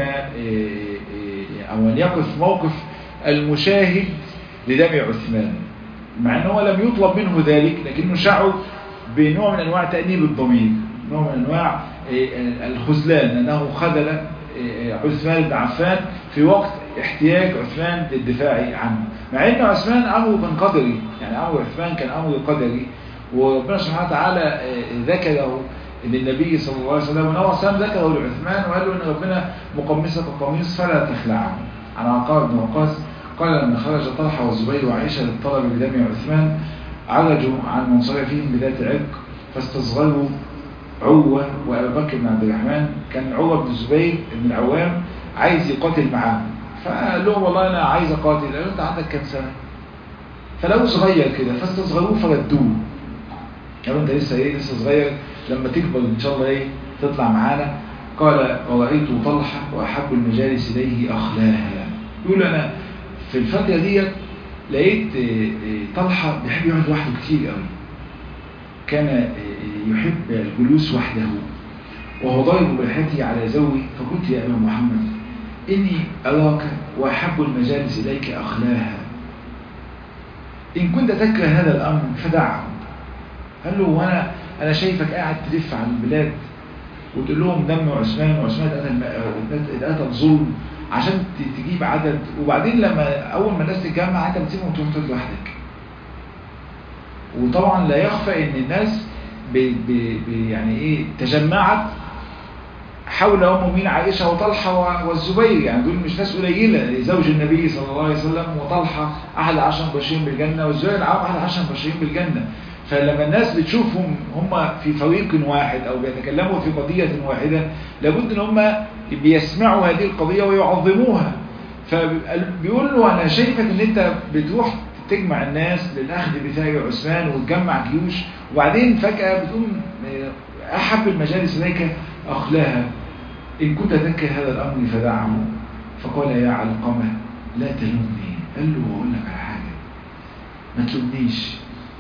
أو أن يقف موقف المشاهد لدم عثمان مع أنه لم يطلب منه ذلك لكنه شعر بنوع من أنواع تأنيب الضمير نوع من أنواع الخذلان أنه خذل عثمان بن عفان في وقت احتياج عثمان للدفاع عنه مع أن عثمان أمره كان قدري يعني أمر عثمان كان أمر قدري وربنا سبحانه وتعالى ذكره للنبي صلى الله عليه وسلم ونوع سام ذكره لعثمان وقال له ان ربنا مقمصك القميص فلا تخلعه عن عقار بن وقاص قال لما خرج طلحه والزبير وعائشه للطلب بدم عثمان عرجوا عن منصرفهم بذات عرق فاستصغروا عروه وابا بكر بن عبد الرحمن كان عروه بن الزبير بن العوام عايز يقاتل معاهم فقال لهم والله انا عايز اقاتل قال له انت عندك كام سنه فلو صغير كده فاستصغروه فردوه قالوا انت لسه ايه لسه صغير لما تكبر ان شاء الله ايه تطلع معانا قال ورأيت طلحة وأحب المجالس إليه أخلاها يقول أنا في الفترة دي لقيت طلحة بيحب يقعد لوحده كتير قوي كان يحب الجلوس وحده وهو ضارب برحتي على زوي فقلت يا أبا محمد إني أراك وأحب المجالس إليك أخلاها إن كنت تكره هذا الأمر فدعه قال له وانا انا شايفك قاعد تلف على البلاد وتقول لهم دم عثمان وعثمان اتقتل اتقتل ظلم عشان تجيب عدد وبعدين لما اول ما الناس تتجمع انت بتسيبهم وتروح تقعد لوحدك وطبعا لا يخفى ان الناس بي بي يعني ايه تجمعت حول ام مين عائشه وطلحه والزبير يعني دول مش ناس قليله زوج النبي صلى الله عليه وسلم وطلحه احد عشر مبشرين بالجنه والزبير العام احد عشر مبشرين بالجنه فلما الناس بتشوفهم هم في فريق واحد او بيتكلموا في قضية واحدة لابد ان هم بيسمعوا هذه القضية ويعظموها فبيقول له انا شايفك ان انت بتروح تجمع الناس للاخذ بثاء عثمان وتجمع جيوش وبعدين فجأة بتقوم أحب المجالس إليك أخلاها إن كنت تذكر هذا الأمر فدعه فقال يا علقمة لا تلومني قال له أقول لك على حاجة ما تلومنيش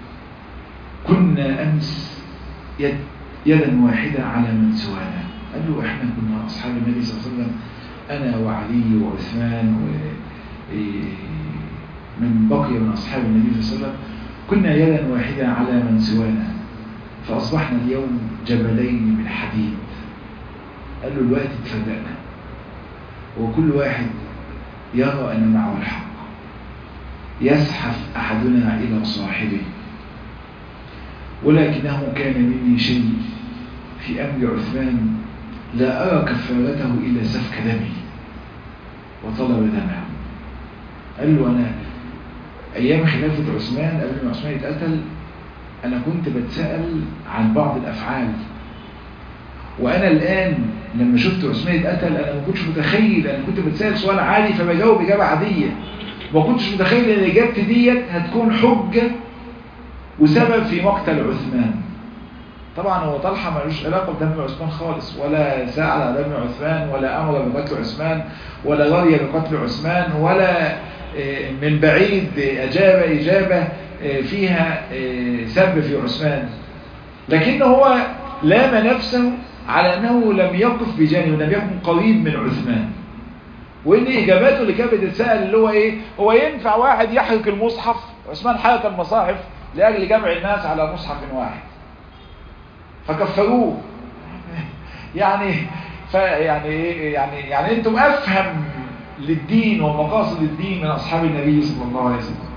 كنا أمس يد يدا واحدة على من سوانا قال له إحنا كنا أصحاب النبي صلى الله عليه وسلم أنا وعلي وعثمان و من بقي من أصحاب النبي صلى الله عليه وسلم كنا يدا واحدة على من سوانا فأصبحنا اليوم جبلين من حديد قال له الوقت اتفدأنا وكل واحد يرى أن معه الحق يزحف أحدنا إلى صاحبه ولكنه كان مني شيء في أمر عثمان لا أرى كفارته إلا سفك دمي وطلب دمه قال له أنا أيام خلافة عثمان قبل ما عثمان يتقتل أنا كنت بتسأل عن بعض الأفعال وأنا الآن لما شفت عثمان يتقتل أنا ما كنتش متخيل أنا كنت بتسأل سؤال عادي فبجاوب إجابة عادية ما كنتش متخيل أن إجابتي ديت هتكون حجة وسبب في مقتل عثمان طبعا هو طلحة ملوش علاقة بدم عثمان خالص ولا سأل على دم عثمان ولا أمر بقتل عثمان ولا رضي بقتل عثمان ولا من بعيد أجاب إجابة فيها سب في عثمان لكن هو لام نفسه على أنه لم يقف بجانب لم يكن قريب من عثمان وإن إجاباته اللي كانت بتتسأل اللي هو إيه هو ينفع واحد يحرق المصحف عثمان حرق المصاحف لأجل جمع الناس على مصحف واحد فكفروه يعني يعني يعني يعني انتم افهم للدين ومقاصد الدين من اصحاب النبي صلى الله عليه وسلم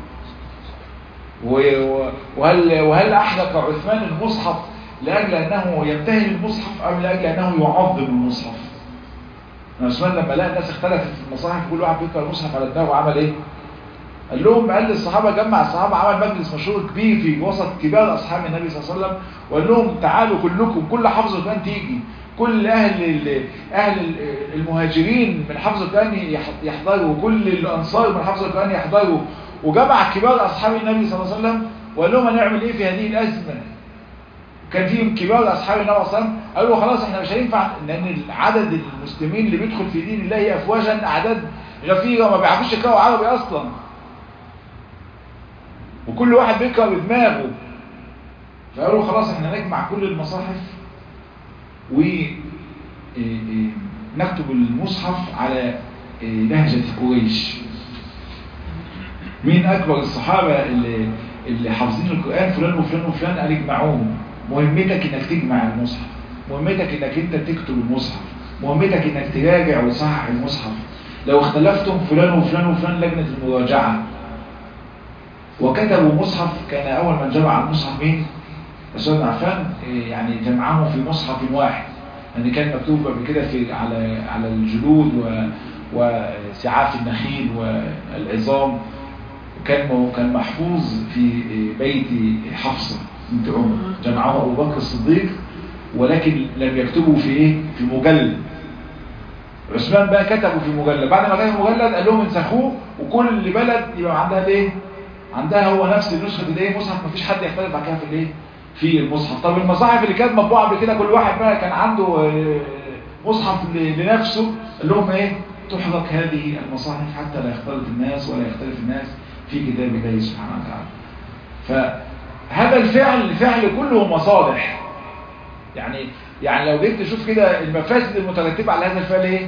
وهل وهل احرق عثمان المصحف لاجل انه يمتهن المصحف ام لاجل انه يعظم المصحف عثمان لما لقى الناس اختلفت في المصاحف كل واحد بيقرا المصحف على دماغه عمل ايه قال لهم قال للصحابة جمع الصحابة عمل مجلس مشهور كبير في وسط كبار أصحاب النبي صلى الله عليه وسلم وقال لهم تعالوا كلكم كل حفظ القرآن تيجي كل أهل أهل المهاجرين من حفظ القرآن يحضروا كل الأنصار من حفظ القرآن يحضروا وجمع كبار أصحاب النبي صلى الله عليه وسلم وقال لهم هنعمل إيه في هذه الأزمة كان فيهم كبار أصحاب النبي صلى الله عليه وسلم قالوا خلاص احنا مش هينفع لأن عدد المسلمين اللي بيدخل في دين الله أفواجا أعداد غفيرة وما بيعرفوش يقرأوا عربي أصلا وكل واحد بيقرأ بدماغه فقالوا خلاص احنا نجمع كل المصاحف ونكتب المصحف على لهجة قريش مين أكبر الصحابة اللي, اللي حافظين القرآن فلان وفلان وفلان قال اجمعوهم مهمتك انك تجمع المصحف مهمتك انك انت تكتب المصحف مهمتك انك تراجع وتصحح المصحف لو اختلفتم فلان وفلان وفلان لجنة المراجعة وكتبوا مصحف كان أول من جمع المصحف مين؟ عثمان بن عفان يعني جمعهم في مصحف واحد لأن يعني كان مكتوب قبل كده في على على الجلود و وسعاف النخيل والعظام كان كان محفوظ في بيت حفصة بنت عمر جمعه أبو بكر الصديق ولكن لم يكتبوا في ايه؟ في مجلد عثمان بقى كتبوا في مجلد بعد ما كتبوا مجلد قال لهم انسخوه وكل بلد يبقى عندها ايه؟ عندها هو نفس النسخة الايه مصحف مفيش حد يختلف بعد كده في الايه في المصحف طب المصاحف اللي كانت مطبوعه قبل كده كل واحد بقى كان عنده مصحف لنفسه اللي هم ايه تحرق هذه المصاحف حتى لا يختلط الناس ولا يختلف الناس في كتاب الله سبحانه وتعالى فهذا الفعل فعل كله مصالح يعني يعني لو جيت تشوف كده المفاسد المترتبه على هذا الفعل ايه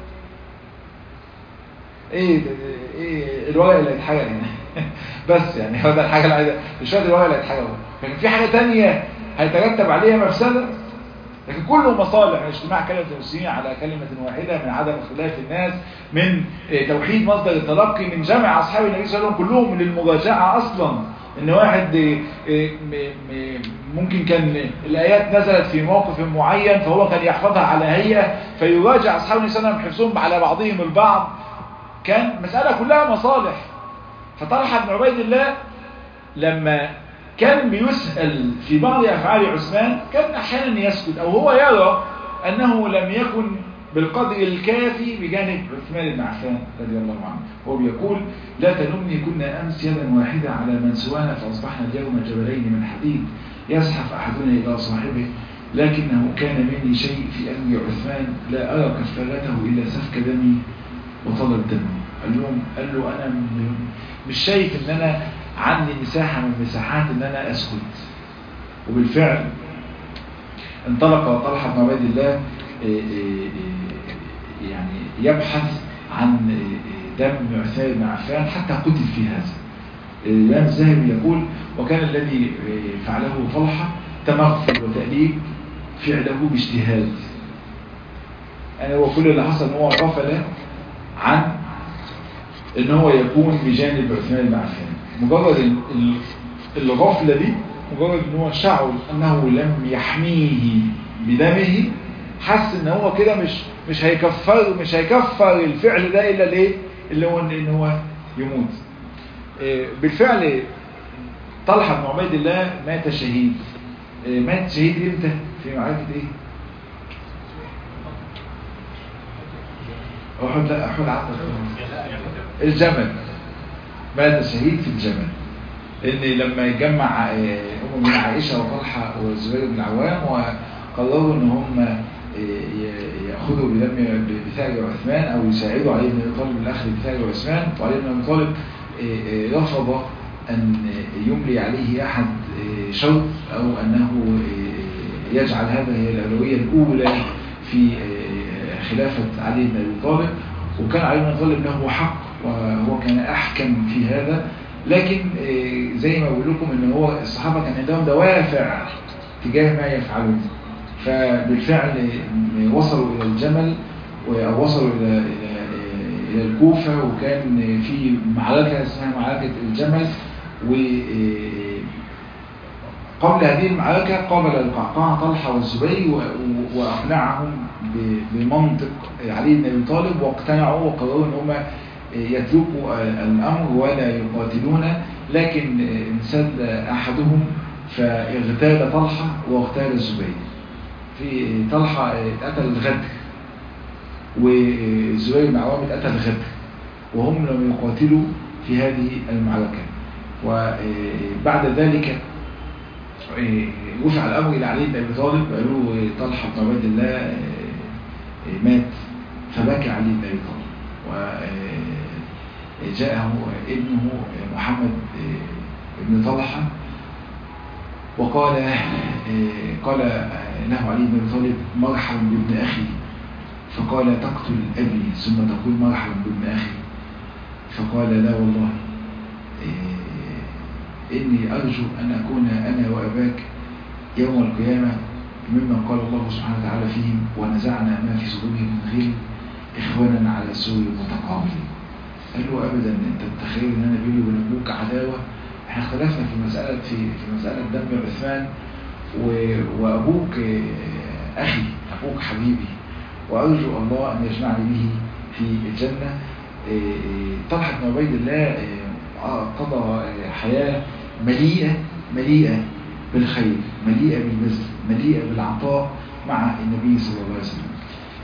ايه ايه الورق اللي هيتحرق هنا بس يعني هو ده الحاجه اللي عايزه مش هو الورق اللي هيتحرق لكن في حاجه ثانيه هيترتب عليها مفسده لكن كله مصالح من اجتماع كلمة المسلمين على كلمة واحدة من عدم اختلاف الناس من توحيد مصدر التلقي من جمع أصحاب النبي صلى الله عليه وسلم كلهم للمراجعة أصلا ان واحد ممكن كان الآيات نزلت في موقف معين فهو كان يحفظها على هيئة فيراجع أصحاب النبي صلى الله عليه وسلم حفظهم على بعضهم البعض كان مسألة كلها مصالح فطلحة بن عبيد الله لما كان بيسأل في بعض أفعال عثمان كان أحيانا يسكت أو هو يرى أنه لم يكن بالقدر الكافي بجانب عثمان بن عفان رضي الله عنه هو بيقول لا تلمني كنا أمس يدا واحدة على من سوانا فأصبحنا اليوم جبلين من حديد يزحف أحدنا إلى صاحبه لكنه كان مني شيء في أمر عثمان لا أرى كفارته إلا سفك دمي وطلب دمي قال لهم قال له أنا مش شايف إن أنا عندي مساحة من مساحات إن أنا أسكت وبالفعل انطلق طلحة بن عبيد الله يعني يبحث عن دم عثمان بن عفان حتى قتل في هذا الإمام الذهبي يقول وكان الذي فعله طلحة تمغفل وتأليب فعله باجتهاد يعني هو كل اللي حصل ان هو غفل عن ان هو يكون بجانب عثمان بن عفان مجرد الغفلة دي مجرد ان هو شعر انه لم يحميه بدمه حس ان هو كده مش مش هيكفر مش هيكفر الفعل ده الا ليه اللي هو ان هو يموت بالفعل طلحة بن عبيد الله مات شهيد مات شهيد امتى في معركة ايه احد لا احد عطل الجمل مات شهيد في الجمل ان لما يجمع ام من عائشة وطلحة والزبير بن العوام وقرروا ان هم ياخذوا بدم بثأر عثمان او يساعدوا علي بن ابي طالب بالاخذ بثأر عثمان وعلي بن ابي طالب رفض أن يملي عليه أحد شرط أو أنه يجعل هذا هي الأولوية الأولى في خلافة علي بن أبي طالب وكان علي بن أبي طالب له حق وهو كان أحكم في هذا لكن زي ما بقول لكم ان هو الصحابة كان عندهم دوافع تجاه ما يفعلون فبالفعل وصلوا إلى الجمل ووصلوا إلى, إلى إلى الكوفة وكان في معركة اسمها معركة الجمل وقبل هذه المعركة قابل القعقاع طلحة والزبير وأقنعهم بمنطق علي بن أبي طالب واقتنعوا وقرروا أن هم يتركوا الأمر ولا يقاتلون لكن انسد أحدهم فاغتال طلحة واغتال الزبير في طلحة اتقتل الغدر والزبير بن عوام اتقتل غدر وهم لم يقاتلوا في هذه المعركة وبعد ذلك رفع الأمر إلى علي بن أبي طالب قالوا طلحة بن عبيد الله مات فبكى علي بن أبي طالب وجاءه ابنه محمد بن طلحة وقال قال له علي بن أبي طالب مرحبا بابن أخي فقال تقتل أبي ثم تقول مرحبا بابن أخي فقال لا والله إني أرجو أن أكون أنا وأباك يوم القيامة ممن قال الله سبحانه وتعالى فيهم ونزعنا ما في صدورهم من غير إخوانا على سوء متقابلين قال له أبدا أنت متخيل أن أنا بيني وبين أبوك عداوة احنا اختلفنا في مسألة في, في مسألة دم عثمان وأبوك أخي أبوك حبيبي وأرجو الله أن يجمعني به في الجنة طلحة بن عبيد الله قضى حياة مليئة مليئة بالخير مليئة بالبذل مليئة بالعطاء مع النبي صلى الله عليه وسلم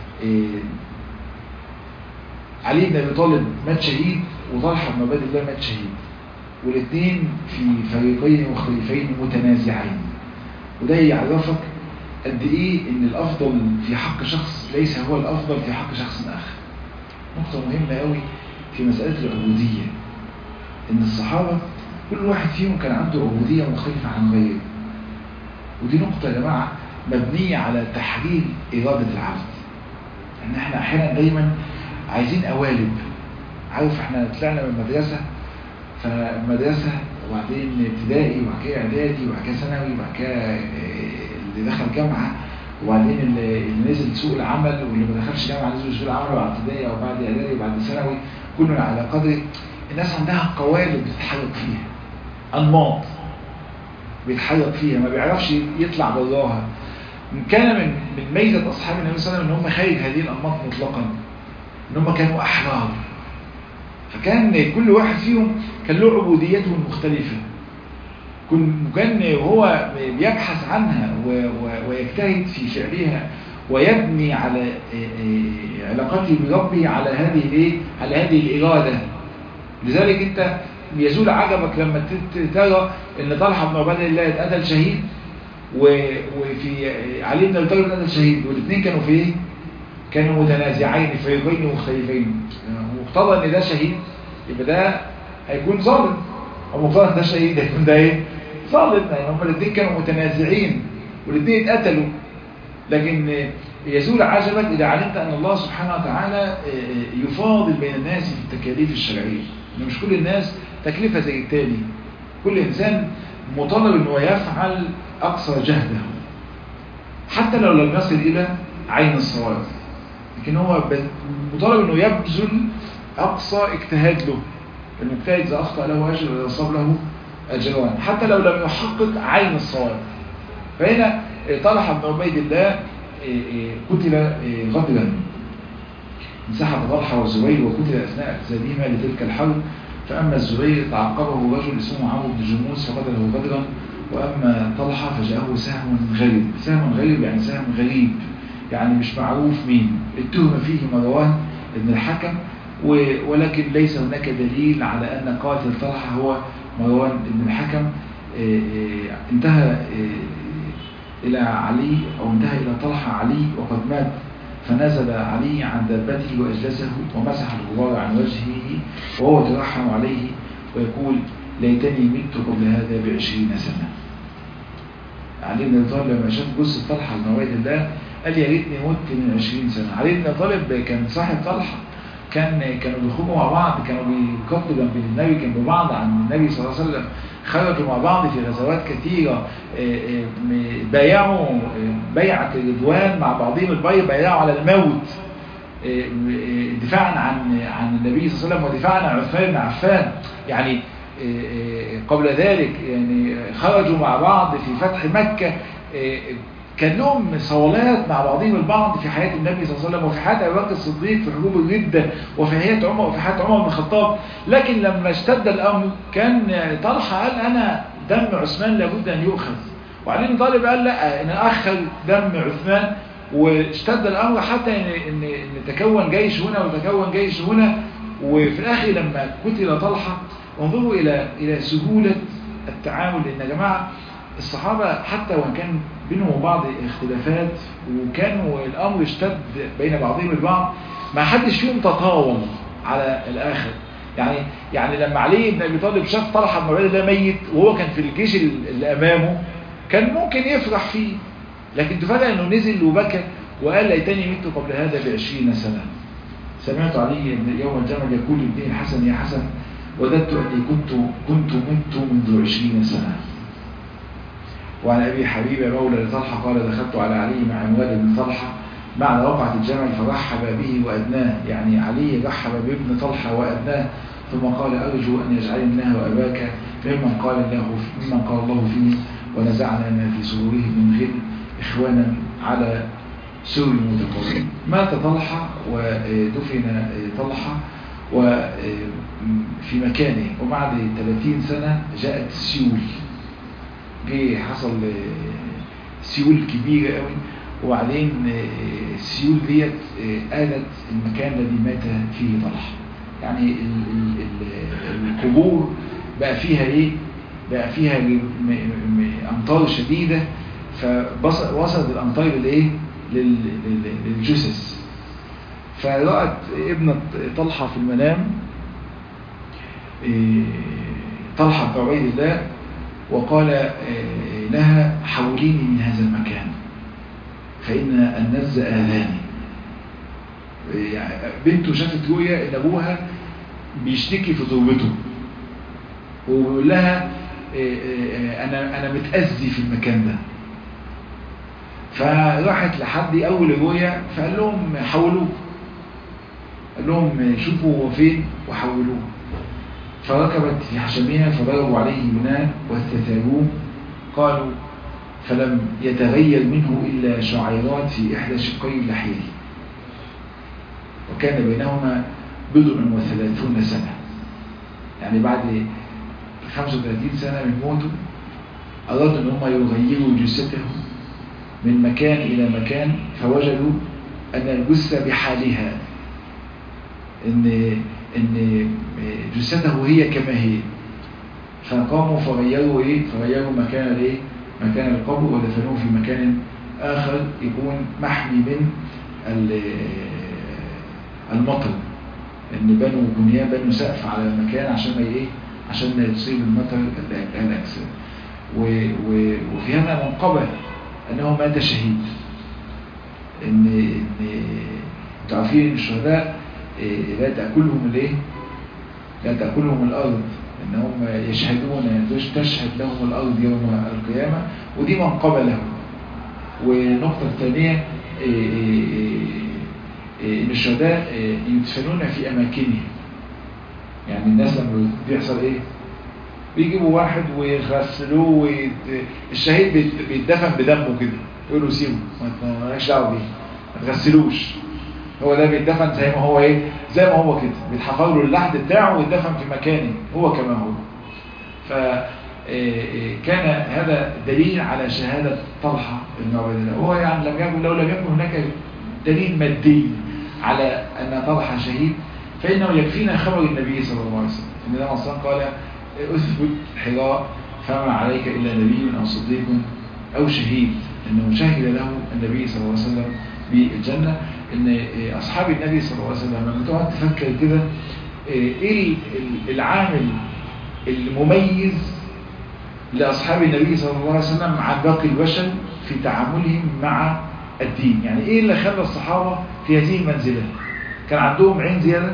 علي بن أبي طالب مات شهيد وطلحة بن عبيد الله مات شهيد والاثنين في فريقين مختلفين متنازعين وده يعرفك قد ايه ان الافضل في حق شخص ليس هو الافضل في حق شخص اخر نقطة مهمة قوي في مسألة العبودية ان الصحابة كل واحد فيهم كان عنده عبودية مختلفة عن غيره ودي نقطة يا جماعة مبنية على تحرير إرادة العبد ان احنا احيانا دايما عايزين قوالب عارف احنا طلعنا من المدرسة فالمدرسة وبعدين ابتدائي وبعد كده اعدادي وبعد كده ثانوي وبعد كده اللي دخل جامعة وبعدين اللي نزل سوق العمل واللي ما دخلش جامعة نزل سوق العمل بعد ابتدائي او بعد اعدادي وبعد ثانوي كل على قدر الناس عندها قوالب بتتحرك فيها انماط بيتحرك فيها ما بيعرفش يطلع براها كان من من ميزة أصحاب النبي صلى الله عليه وسلم إن هم خارج هذه الأنماط مطلقا إن هم كانوا أحرار فكان كل واحد فيهم كان له عبوديته المختلفة كان وهو بيبحث عنها ويجتهد في فعلها ويبني على علاقته بربه على هذه الايه على هذه الإرادة لذلك انت يزول عجبك لما ترى ان طلحة بن عباد الله اتقتل شهيد وفي علي بن ابي طالب قتل شهيد والاثنين كانوا في ايه كانوا متنازعين فريقين مختلفين مقتضى ان ده شهيد يبقى ده هيكون ظالم ومقتضى ان ده شهيد هيكون ده ايه ظالم يعني هم الاثنين كانوا متنازعين والاثنين اتقتلوا لكن يزول عجبك إذا علمت أن الله سبحانه وتعالى يفاضل بين الناس في التكاليف الشرعية إن مش كل الناس تكلفة زي التاني كل إنسان مطالب أنه يفعل أقصى جهده حتى لو لم يصل إلى عين الصواب لكن هو مطالب أنه يبذل أقصى اجتهاد له المجتهد إذا أخطأ له أجر وإذا أصاب له أجران حتى لو لم يحقق عين الصواب فهنا طلحة بن عبيد الله قتل غدرا انسحب طلحة والزبير وقتل أثناء اعتزالهما لتلك الحرب فأما الزبير تعقبه رجل اسمه عمرو بن جموس فقتله غدرا وأما طلحة فجاءه سهم غريب سهم غريب يعني سهم غريب يعني مش معروف مين اتهم فيه مروان بن الحكم ولكن ليس هناك دليل على أن قاتل طلحة هو مروان بن الحكم انتهى إلى علي أو انتهى إلى طلحة علي وقد مات فنزل علي عن دابته وأجلسه ومسح الغبار عن وجهه وهو يترحم عليه ويقول ليتني مت قبل هذا بعشرين سنة علي بن طالب لما شاف جثة طلحة بن عبيد الله قال يا ريتني مت من 20 سنة علي بن طالب كان صاحب طلحة كان كانوا بيخرجوا مع بعض كانوا بيقاتلوا جنب النبي جنب بعض عن النبي صلى الله عليه وسلم خرجوا مع بعض في غزوات كثيرة بايعوا بيعة الرضوان مع بعضهم البيع بايعوا على الموت دفاعا عن عن النبي صلى الله عليه وسلم ودفاعا عن عثمان بن عفان يعني قبل ذلك يعني خرجوا مع بعض في فتح مكة كان لهم صولات مع بعضهم البعض في حياة النبي صلى الله عليه وسلم وفي حياة أبي بكر الصديق في حروب الردة وفي حياة عمر وفي حياة عمر بن الخطاب لكن لما اشتد الأمر كان طلحة قال أنا دم عثمان لابد أن يؤخذ وعلي بن طالب قال لا أنا أخذ دم عثمان واشتد الأمر حتى إن, إن, إن تكون جيش هنا وتكون جيش هنا وفي الآخر لما قتل طلحة انظروا إلى إلى سهولة التعامل لأن يا جماعة الصحابة حتى وان كان بينهم وبعض اختلافات وكانوا الأمر اشتد بين بعضهم البعض ما حدش فيهم تطاول على الآخر يعني يعني لما علي بن أبي طالب شاف طلحة بن عبيد الله ميت وهو كان في الجيش اللي أمامه كان ممكن يفرح فيه لكن تفاجأ أنه نزل وبكى وقال ليتني مت قبل هذا بعشرين سنة سمعت علي يوم الجمل يقول لابنه الحسن يا حسن وددت أني كنت كنت مت منذ عشرين سنة وعن أبي حبيبة مولى لطلحة قال دخلت على علي مع أموال بن طلحة معنى وقعة الجمل فرحب به وأدناه يعني علي رحب بابن طلحة وأدناه ثم قال أرجو أن يجعل الله وأباك ممن قال الله ممن قال الله فيه ونزعنا ما في صدوره من غل إخوانا على سور متقابلين مات طلحة ودفن طلحة وفي مكانه وبعد 30 سنة جاءت سيول جه حصل سيول كبيرة قوي وبعدين السيول ديت آلت المكان الذي مات فيه طلحة يعني القبور بقى فيها ايه بقى فيها امطار شديدة فوصلت الامطار لايه للجثث فرأت ابنة طلحة في المنام طلحة بن عبيد الله وقال لها حوليني من هذا المكان فإن النز آذاني يعني بنته شافت رؤيا ان ابوها بيشتكي في تربته وبيقول لها انا انا متاذي في المكان ده فراحت لحد اول رؤيا فقال لهم حولوه قال لهم شوفوا هو فين وحولوه فركبت في حشمها فضربوا عليه بناء واستثابوه قالوا فلم يتغير منه إلا شعيرات في إحدى شقي اللحيه وكان بينهما بضع وثلاثون سنة يعني بعد 35 سنة من موته أرادوا أن هم يغيروا جثته من مكان إلى مكان فوجدوا أن الجثة بحالها إن, إن جثته هي كما هي فقاموا فغيروا إيه فغيروا مكان الإيه مكان القبر ودفنوه في مكان آخر يكون محمي من المطر ان بنوا بنيان بنوا سقف على المكان عشان ما ايه عشان ما يصيب المطر الاجساد وفي هذا منقبه انه مات شهيد ان ان تعرفين ان الشهداء لا تاكلهم الايه لا تاكلهم الارض ان هم يشهدون تشهد لهم الارض يوم القيامه ودي منقبه لهم والنقطه الثانيه ان الشهداء يدفنون في اماكنهم يعني الناس لما بيحصل ايه بيجيبوا واحد ويغسلوه ويت... الشهيد بيتدفن بدمه كده يقولوا سيبه ما مالكش دعوه بيه ما تغسلوش هو ده بيتدفن زي ما هو ايه زي ما هو كده بيتحفر له اللحد بتاعه ويتدفن في مكانه هو كما هو ف كان هذا دليل على شهادة طلحة بن عبيد الله وهو يعني لم يكن لو لم يكن هناك دليل مادي على أن طلحة شهيد فإنه يكفينا خبر النبي صلى الله عليه وسلم إن الله صلى قال أثبت حراء فما عليك إلا نبي أو صديق أو شهيد إنه شهد له النبي صلى الله عليه وسلم بالجنة إن أصحاب النبي صلى الله عليه وسلم لما تقعد تفكر كده إيه العامل المميز لأصحاب النبي صلى الله عليه وسلم عن باقي البشر في تعاملهم مع الدين يعني إيه اللي خلى الصحابة في هذه المنزلة كان عندهم عين زيادة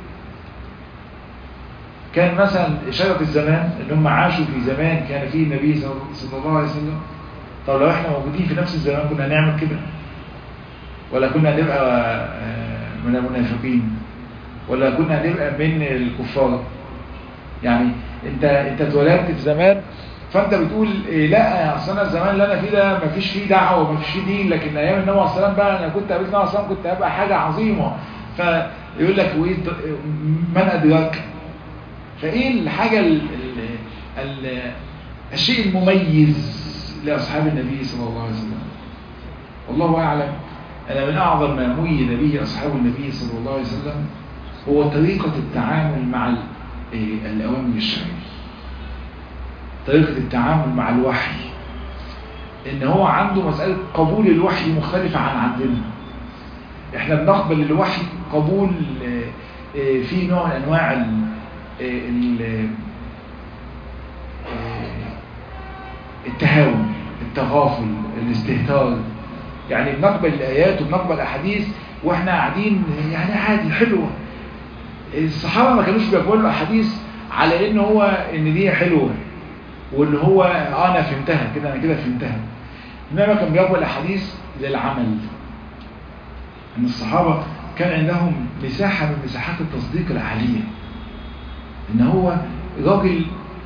كان مثلا إشارة الزمان ان هم عاشوا في زمان كان فيه النبي صلى الله عليه وسلم طب لو احنا موجودين في نفس الزمان كنا هنعمل كده ولا كنا هنبقى من المنافقين ولا كنا هنبقى من الكفار يعني انت انت اتولدت في زمان فانت بتقول إيه لا اصل انا الزمان اللي انا فيه ده ما فيش فيه دعوه وما فيش فيه دين لكن ايام النبي عليه الصلاه بقى انا كنت قابلت النبي عليه كنت هبقى حاجه عظيمه فيقول لك وايه من ادراك فايه الحاجه ال ال ال الشيء المميز لاصحاب النبي صلى الله عليه وسلم والله اعلم انا من اعظم ما ميز به اصحاب النبي صلى الله عليه وسلم هو طريقه التعامل مع الاوامر الشرعيه طريقة التعامل مع الوحي ان هو عنده مسألة قبول الوحي مختلفة عن عندنا احنا بنقبل الوحي قبول في نوع من انواع التهاون التغافل الاستهتار يعني بنقبل الايات وبنقبل الاحاديث واحنا قاعدين يعني عادي حلوة الصحابة ما كانوش بيقبلوا الاحاديث على ان هو ان دي حلوة واللي هو آه انا فهمتها كده انا كده فهمتها انما كان بيقبل الاحاديث للعمل ان الصحابة كان عندهم مساحة من مساحات التصديق العالية ان هو راجل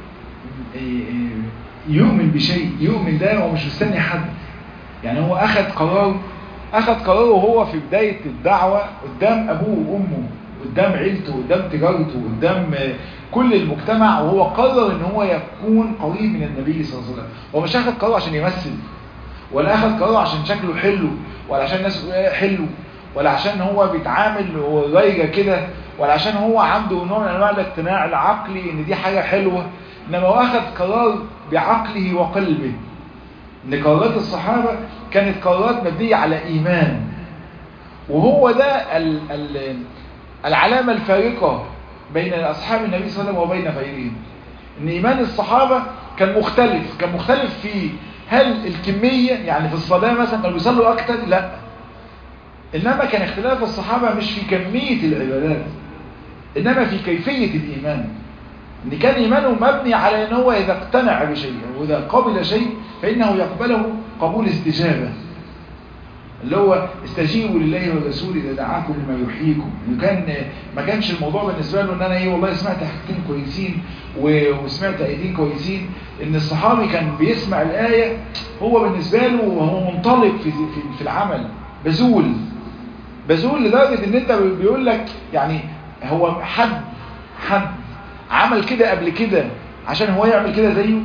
يؤمن بشيء يؤمن ده ومش مستني حد يعني هو اخذ قرار اخذ قراره وهو في بداية الدعوة قدام ابوه وامه قدام عيلته قدام تجارته قدام كل المجتمع وهو قرر ان هو يكون قريب من النبي صلى الله عليه وسلم هو مش اخذ قرار عشان يمثل ولا اخذ قرار عشان شكله حلو ولا عشان الناس حلو ولا عشان هو بيتعامل رايجة كده ولا عشان هو عنده نوع من انواع الاقتناع العقلي ان دي حاجة حلوة انما هو اخذ قرار بعقله وقلبه ان قرارات الصحابة كانت قرارات مبنية على ايمان وهو ده ال ال العلامة الفارقة بين أصحاب النبي صلى الله عليه وسلم وبين غيرهم ان ايمان الصحابة كان مختلف كان مختلف في هل الكمية يعني في الصلاة مثلا كانوا بيصلوا اكتر لا انما كان اختلاف الصحابة مش في كمية العبادات انما في كيفية الايمان ان كان ايمانه مبني على ان هو اذا اقتنع بشيء واذا قبل شيء فانه يقبله قبول استجابة اللي هو استجيبوا لله والرسول اذا دعاكم لما يحييكم كان ما كانش الموضوع بالنسبه له ان انا ايه والله سمعت حاجتين كويسين وسمعت ايتين كويسين ان الصحابي كان بيسمع الايه هو بالنسبه له وهو منطلق في في, في العمل بزول بزول لدرجه ان انت بيقول لك يعني هو حد حد عمل كده قبل كده عشان هو يعمل كده زيه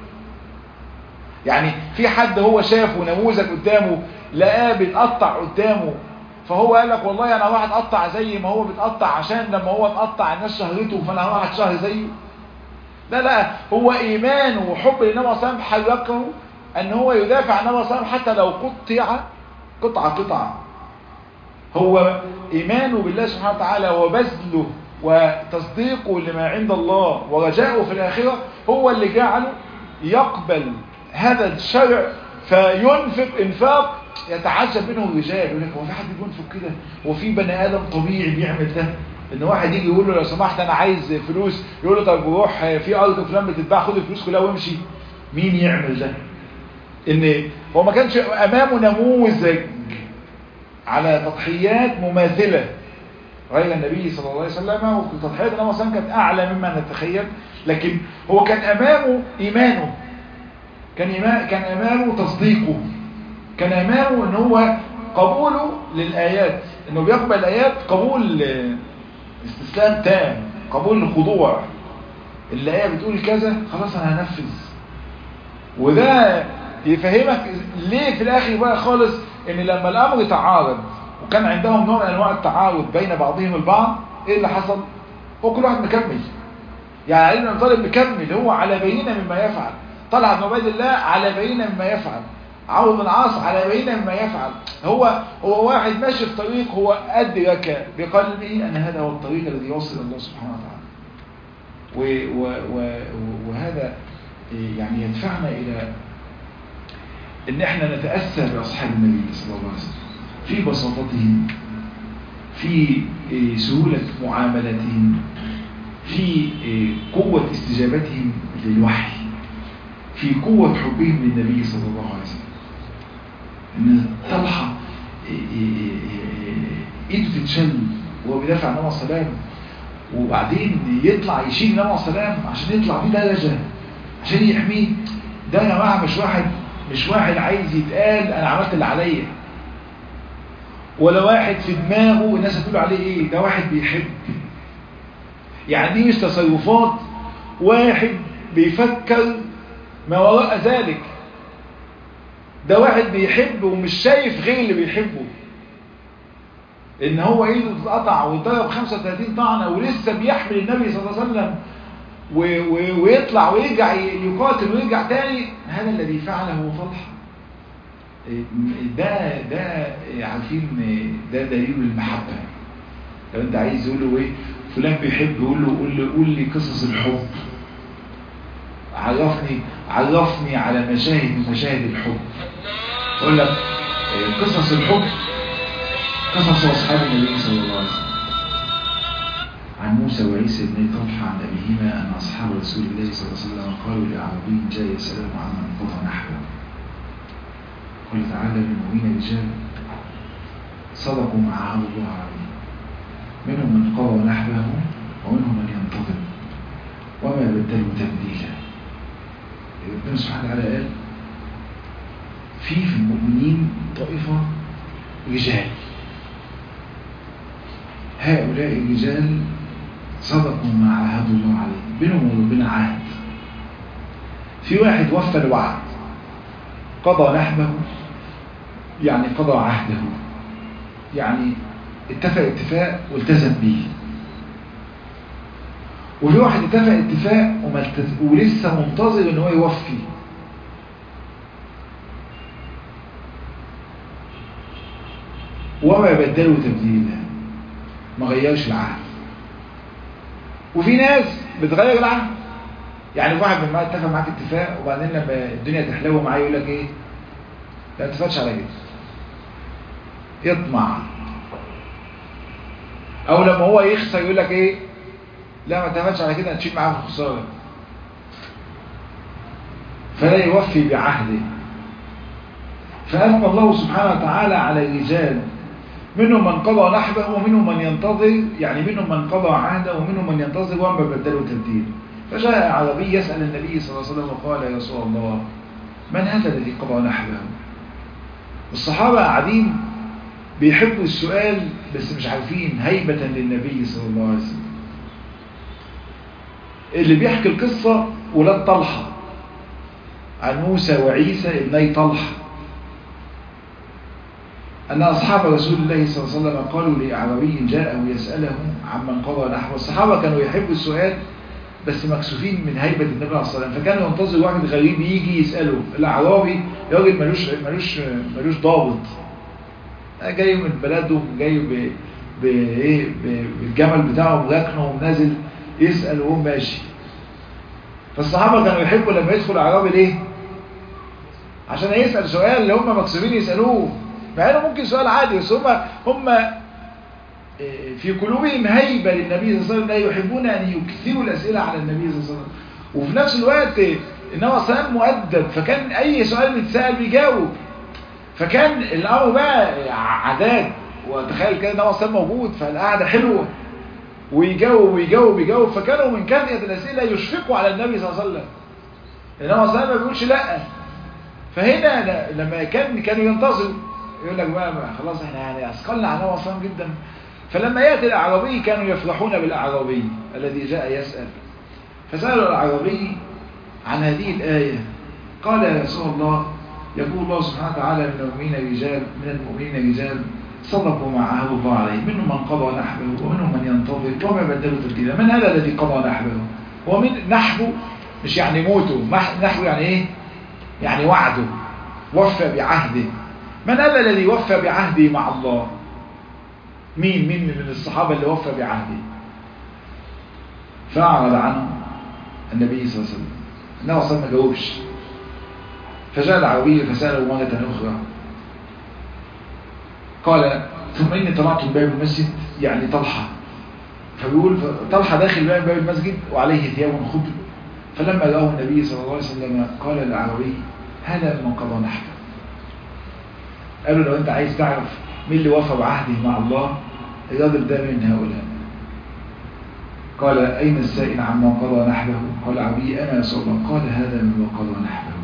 يعني في حد هو شافه نموذج قدامه لقاه بيتقطع قدامه فهو قال لك والله انا واحد اتقطع زي ما هو بيتقطع عشان لما هو اتقطع الناس شهرته فانا واحد شهر زيه لا لا هو ايمانه وحب للنبي صلى الله عليه وسلم حركه ان هو يدافع عن النبي صلى الله عليه وسلم حتى لو قطع قطعة قطعة هو ايمانه بالله سبحانه وتعالى وبذله وتصديقه لما عند الله ورجاؤه في الاخرة هو اللي جعله يقبل هذا الشرع فينفق انفاق يتعجب منه الرجال يقول لك هو في حد بينفق كده هو في بني ادم طبيعي بيعمل ده ان واحد يجي يقول له لو سمحت انا عايز فلوس يقول له طب روح في ارض فلان بتتباع خد الفلوس كلها وامشي مين يعمل ده ان هو ما كانش امامه نموذج على تضحيات مماثله غير النبي صلى الله عليه وسلم وتضحيات النبي صلى الله عليه وسلم كانت اعلى مما نتخيل لكن هو كان امامه ايمانه كان إيمان كان امامه تصديقه كان امامه ان هو قبوله للايات انه بيقبل الايات قبول استسلام تام قبول الخضوع الآية بتقول كذا خلاص أنا هنفذ وده يفهمك ليه في الآخر بقى خالص إن لما الأمر تعارض وكان عندهم نوع من أنواع التعارض بين بعضهم البعض إيه اللي حصل؟ هو كل واحد مكمل يعني علي بن أبي طالب مكمل هو على بينة مما يفعل طلع بن عبيد الله على بينة مما يفعل عمرو بن العاص على بينة مما يفعل هو هو واحد ماشي في طريق هو أدرك بقلبه أن هذا هو الطريق الذي يوصل الله سبحانه وتعالى و و و وهذا يعني يدفعنا إلى أن احنا نتأثر بأصحاب النبي صلى الله عليه وسلم في بساطتهم في سهولة معاملتهم في قوة استجابتهم للوحي في قوة حبهم للنبي صلى الله عليه وسلم ان طلحة ايده تتشل وهو بيدافع عن النبي صلى الله عليه وسلم وبعدين يطلع يشيل النبي صلى الله عليه وسلم عشان يطلع بيه درجة عشان يحميه ده يا جماعة مش واحد مش واحد عايز يتقال انا عملت اللي عليا ولا واحد في دماغه الناس هتقول عليه ايه ده واحد بيحب يعني دي مش تصرفات واحد بيفكر ما وراء ذلك ده واحد بيحب ومش شايف غير اللي بيحبه ان هو ايده تتقطع ويضرب 35 طعنه ولسه بيحمل النبي صلى الله عليه وسلم ويطلع ويرجع يقاتل ويرجع تاني هذا الذي فعله طلحه ده ده عارفين ده دليل المحبه لو انت عايز تقول له ايه فلان بيحب يقول له قول له قول لي قصص الحب عرفني عرفني على مشاهد من مشاهد الحب اقول لك قصص الحب قصص اصحاب النبي صلى الله عليه وسلم عن موسى وعيسى بن طلحه عن ابيهما ان اصحاب رسول الله صلى الله عليه وسلم قالوا لاعرابي جاء يسالهم عمن قضى نحبه قال تعالى للمؤمنين رجال صدقوا ما عاهدوا الله عليه منهم من قضى نحبه ومنهم من ينتظر وما بدلوا تبديلا ربنا سبحانه وتعالى قال في في المؤمنين طائفة رجال هؤلاء الرجال صدقوا ما عاهدوا الله عليه بينهم وربنا عهد في واحد وفى الوعد قضى نحبه يعني قضى عهده يعني اتفق اتفاق والتزم به وفي واحد اتفق اتفاق ولسه منتظر ان هو يوفي وما بدلوا تبديلا ما غيرش العهد وفي ناس بتغير العهد يعني واحد من ما اتفق معاك اتفاق وبعدين لما الدنيا تحلو معاه يقول لك ايه لا اتفقش على كده يطمع او لما هو يخسر يقول لك ايه لا ما اتفقش على كده هتشيل معاه في الخساره فلا يوفي بعهده فأثنى الله سبحانه وتعالى على الرجال منهم من قضى نحبه ومنهم من ينتظر يعني منهم من قضى عهده ومنهم من ينتظر وما بدلوا تبديل فجاء عربي يسأل النبي صلى الله عليه وسلم وقال يا رسول الله من هذا الذي قضى نحبه الصحابة قاعدين بيحبوا السؤال بس مش عارفين هيبة للنبي صلى الله عليه وسلم اللي بيحكي القصة ولاد طلحة عن موسى وعيسى ابني طلحة أن أصحاب رسول الله صلى الله عليه وسلم قالوا لأعرابي جاءه يسأله عمن قضى نحو الصحابة كانوا يحبوا السؤال بس مكسوفين من هيبة النبي عليه الصلاة والسلام فكانوا ينتظروا واحد غريب يجي يسأله الأعرابي راجل ملوش ملوش ملوش ضابط جاي من بلده جاي ب بايه بالجمل بتاعه مراكنه ونازل يسأل وهو ماشي فالصحابة كانوا يحبوا لما يدخل اعرابي ليه عشان يسأل سؤال اللي هم مكسوفين يسألوه مع انه ممكن سؤال عادي بس هم هم في قلوبهم هيبة للنبي صلى الله عليه وسلم لا يحبون ان يكثروا الاسئلة على النبي صلى الله عليه وسلم وفي نفس الوقت النبي صلى الله عليه وسلم مؤدب فكان اي سؤال بيتسأل بيجاوب فكان الامر بقى عادات وتخيل كده النبي صلى الله عليه وسلم موجود فالقعده حلوه ويجاوب ويجاوب ويجاوب فكانوا من كثره الاسئله يشفقوا على النبي صلى الله عليه وسلم النبي صلى الله عليه وسلم ما بيقولش لا فهنا لما كان كانوا ينتظروا يقول لك بقى خلاص احنا يعني اثقلنا على النبي صلى الله عليه وسلم جدا فلما ياتي الاعرابي كانوا يفرحون بالاعرابي الذي جاء يسال فسالوا الاعرابي عن هذه الايه قال يا رسول الله يقول الله سبحانه وتعالى من المؤمنين رجال من المؤمنين رجال صدقوا ما عهد الله عليه منهم من قضى نحبه ومنهم من ينتظر وما بدلوا تبديلا من هذا الذي قضى نحبه ومن نحبه مش يعني موته نحبه يعني ايه يعني وعده وفى بعهده من هذا الذي وفى بعهده مع الله مين مين من الصحابة اللي وفى بعهده فأعرض عنه النبي صلى الله عليه وسلم النبي صلى الله عليه وسلم ما جاوبش فجاء العربي فسأله مرة أخرى قال ثم إني طلعت من باب المسجد يعني طلحة فبيقول طلحة داخل باب باب المسجد وعليه ثياب خضر فلما رآه النبي صلى الله عليه وسلم قال للعربي هذا من قضى نحبه قالوا لو أنت عايز تعرف مين اللي وفى بعهده مع الله الراجل ده من هؤلاء قال أين السائل عما قضى نحبه قال عربي أنا يا رسول الله قال هذا من قضى نحبه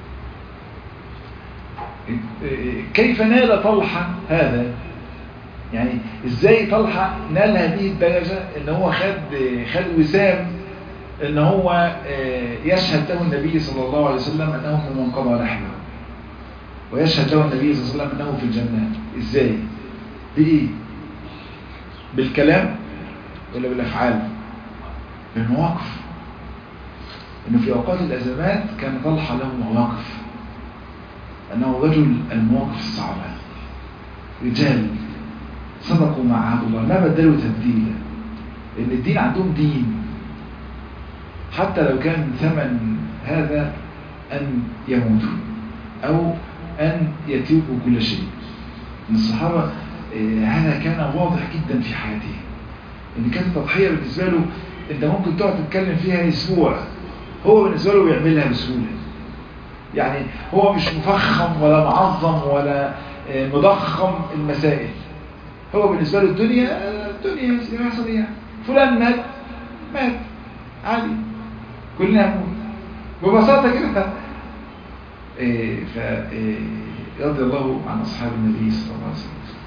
كيف نال طلحة هذا يعني ازاي طلحة نال هذه الدرجة ان هو خد خد وسام ان هو يشهد له النبي صلى الله عليه وسلم انه من قضى نحبه ويشهد له النبي صلى الله عليه وسلم انه في الجنة ازاي بايه بالكلام ولا بالافعال بالمواقف انه في اوقات الازمات كان طلحة له مواقف أنه رجل المواقف الصعبة رجال صدقوا مع عهد الله ما بدلوا تبديلا لأن الدين عندهم دين حتى لو كان ثمن هذا أن يموتوا أو أن يتركوا كل شيء من الصحابة هذا كان واضح جدا في حياته ان كانت التضحية بالنسبة له انت ممكن تقعد تتكلم فيها اسبوع هو بالنسبة له بيعملها بسهولة يعني هو مش مفخم ولا معظم ولا مضخم المسائل هو بالنسبة له الدنيا الدنيا يحصل ايه فلان مات مات عادي كلنا نموت ببساطة كده إيه ف إيه رضي الله عن أصحاب النبي صلى الله عليه وسلم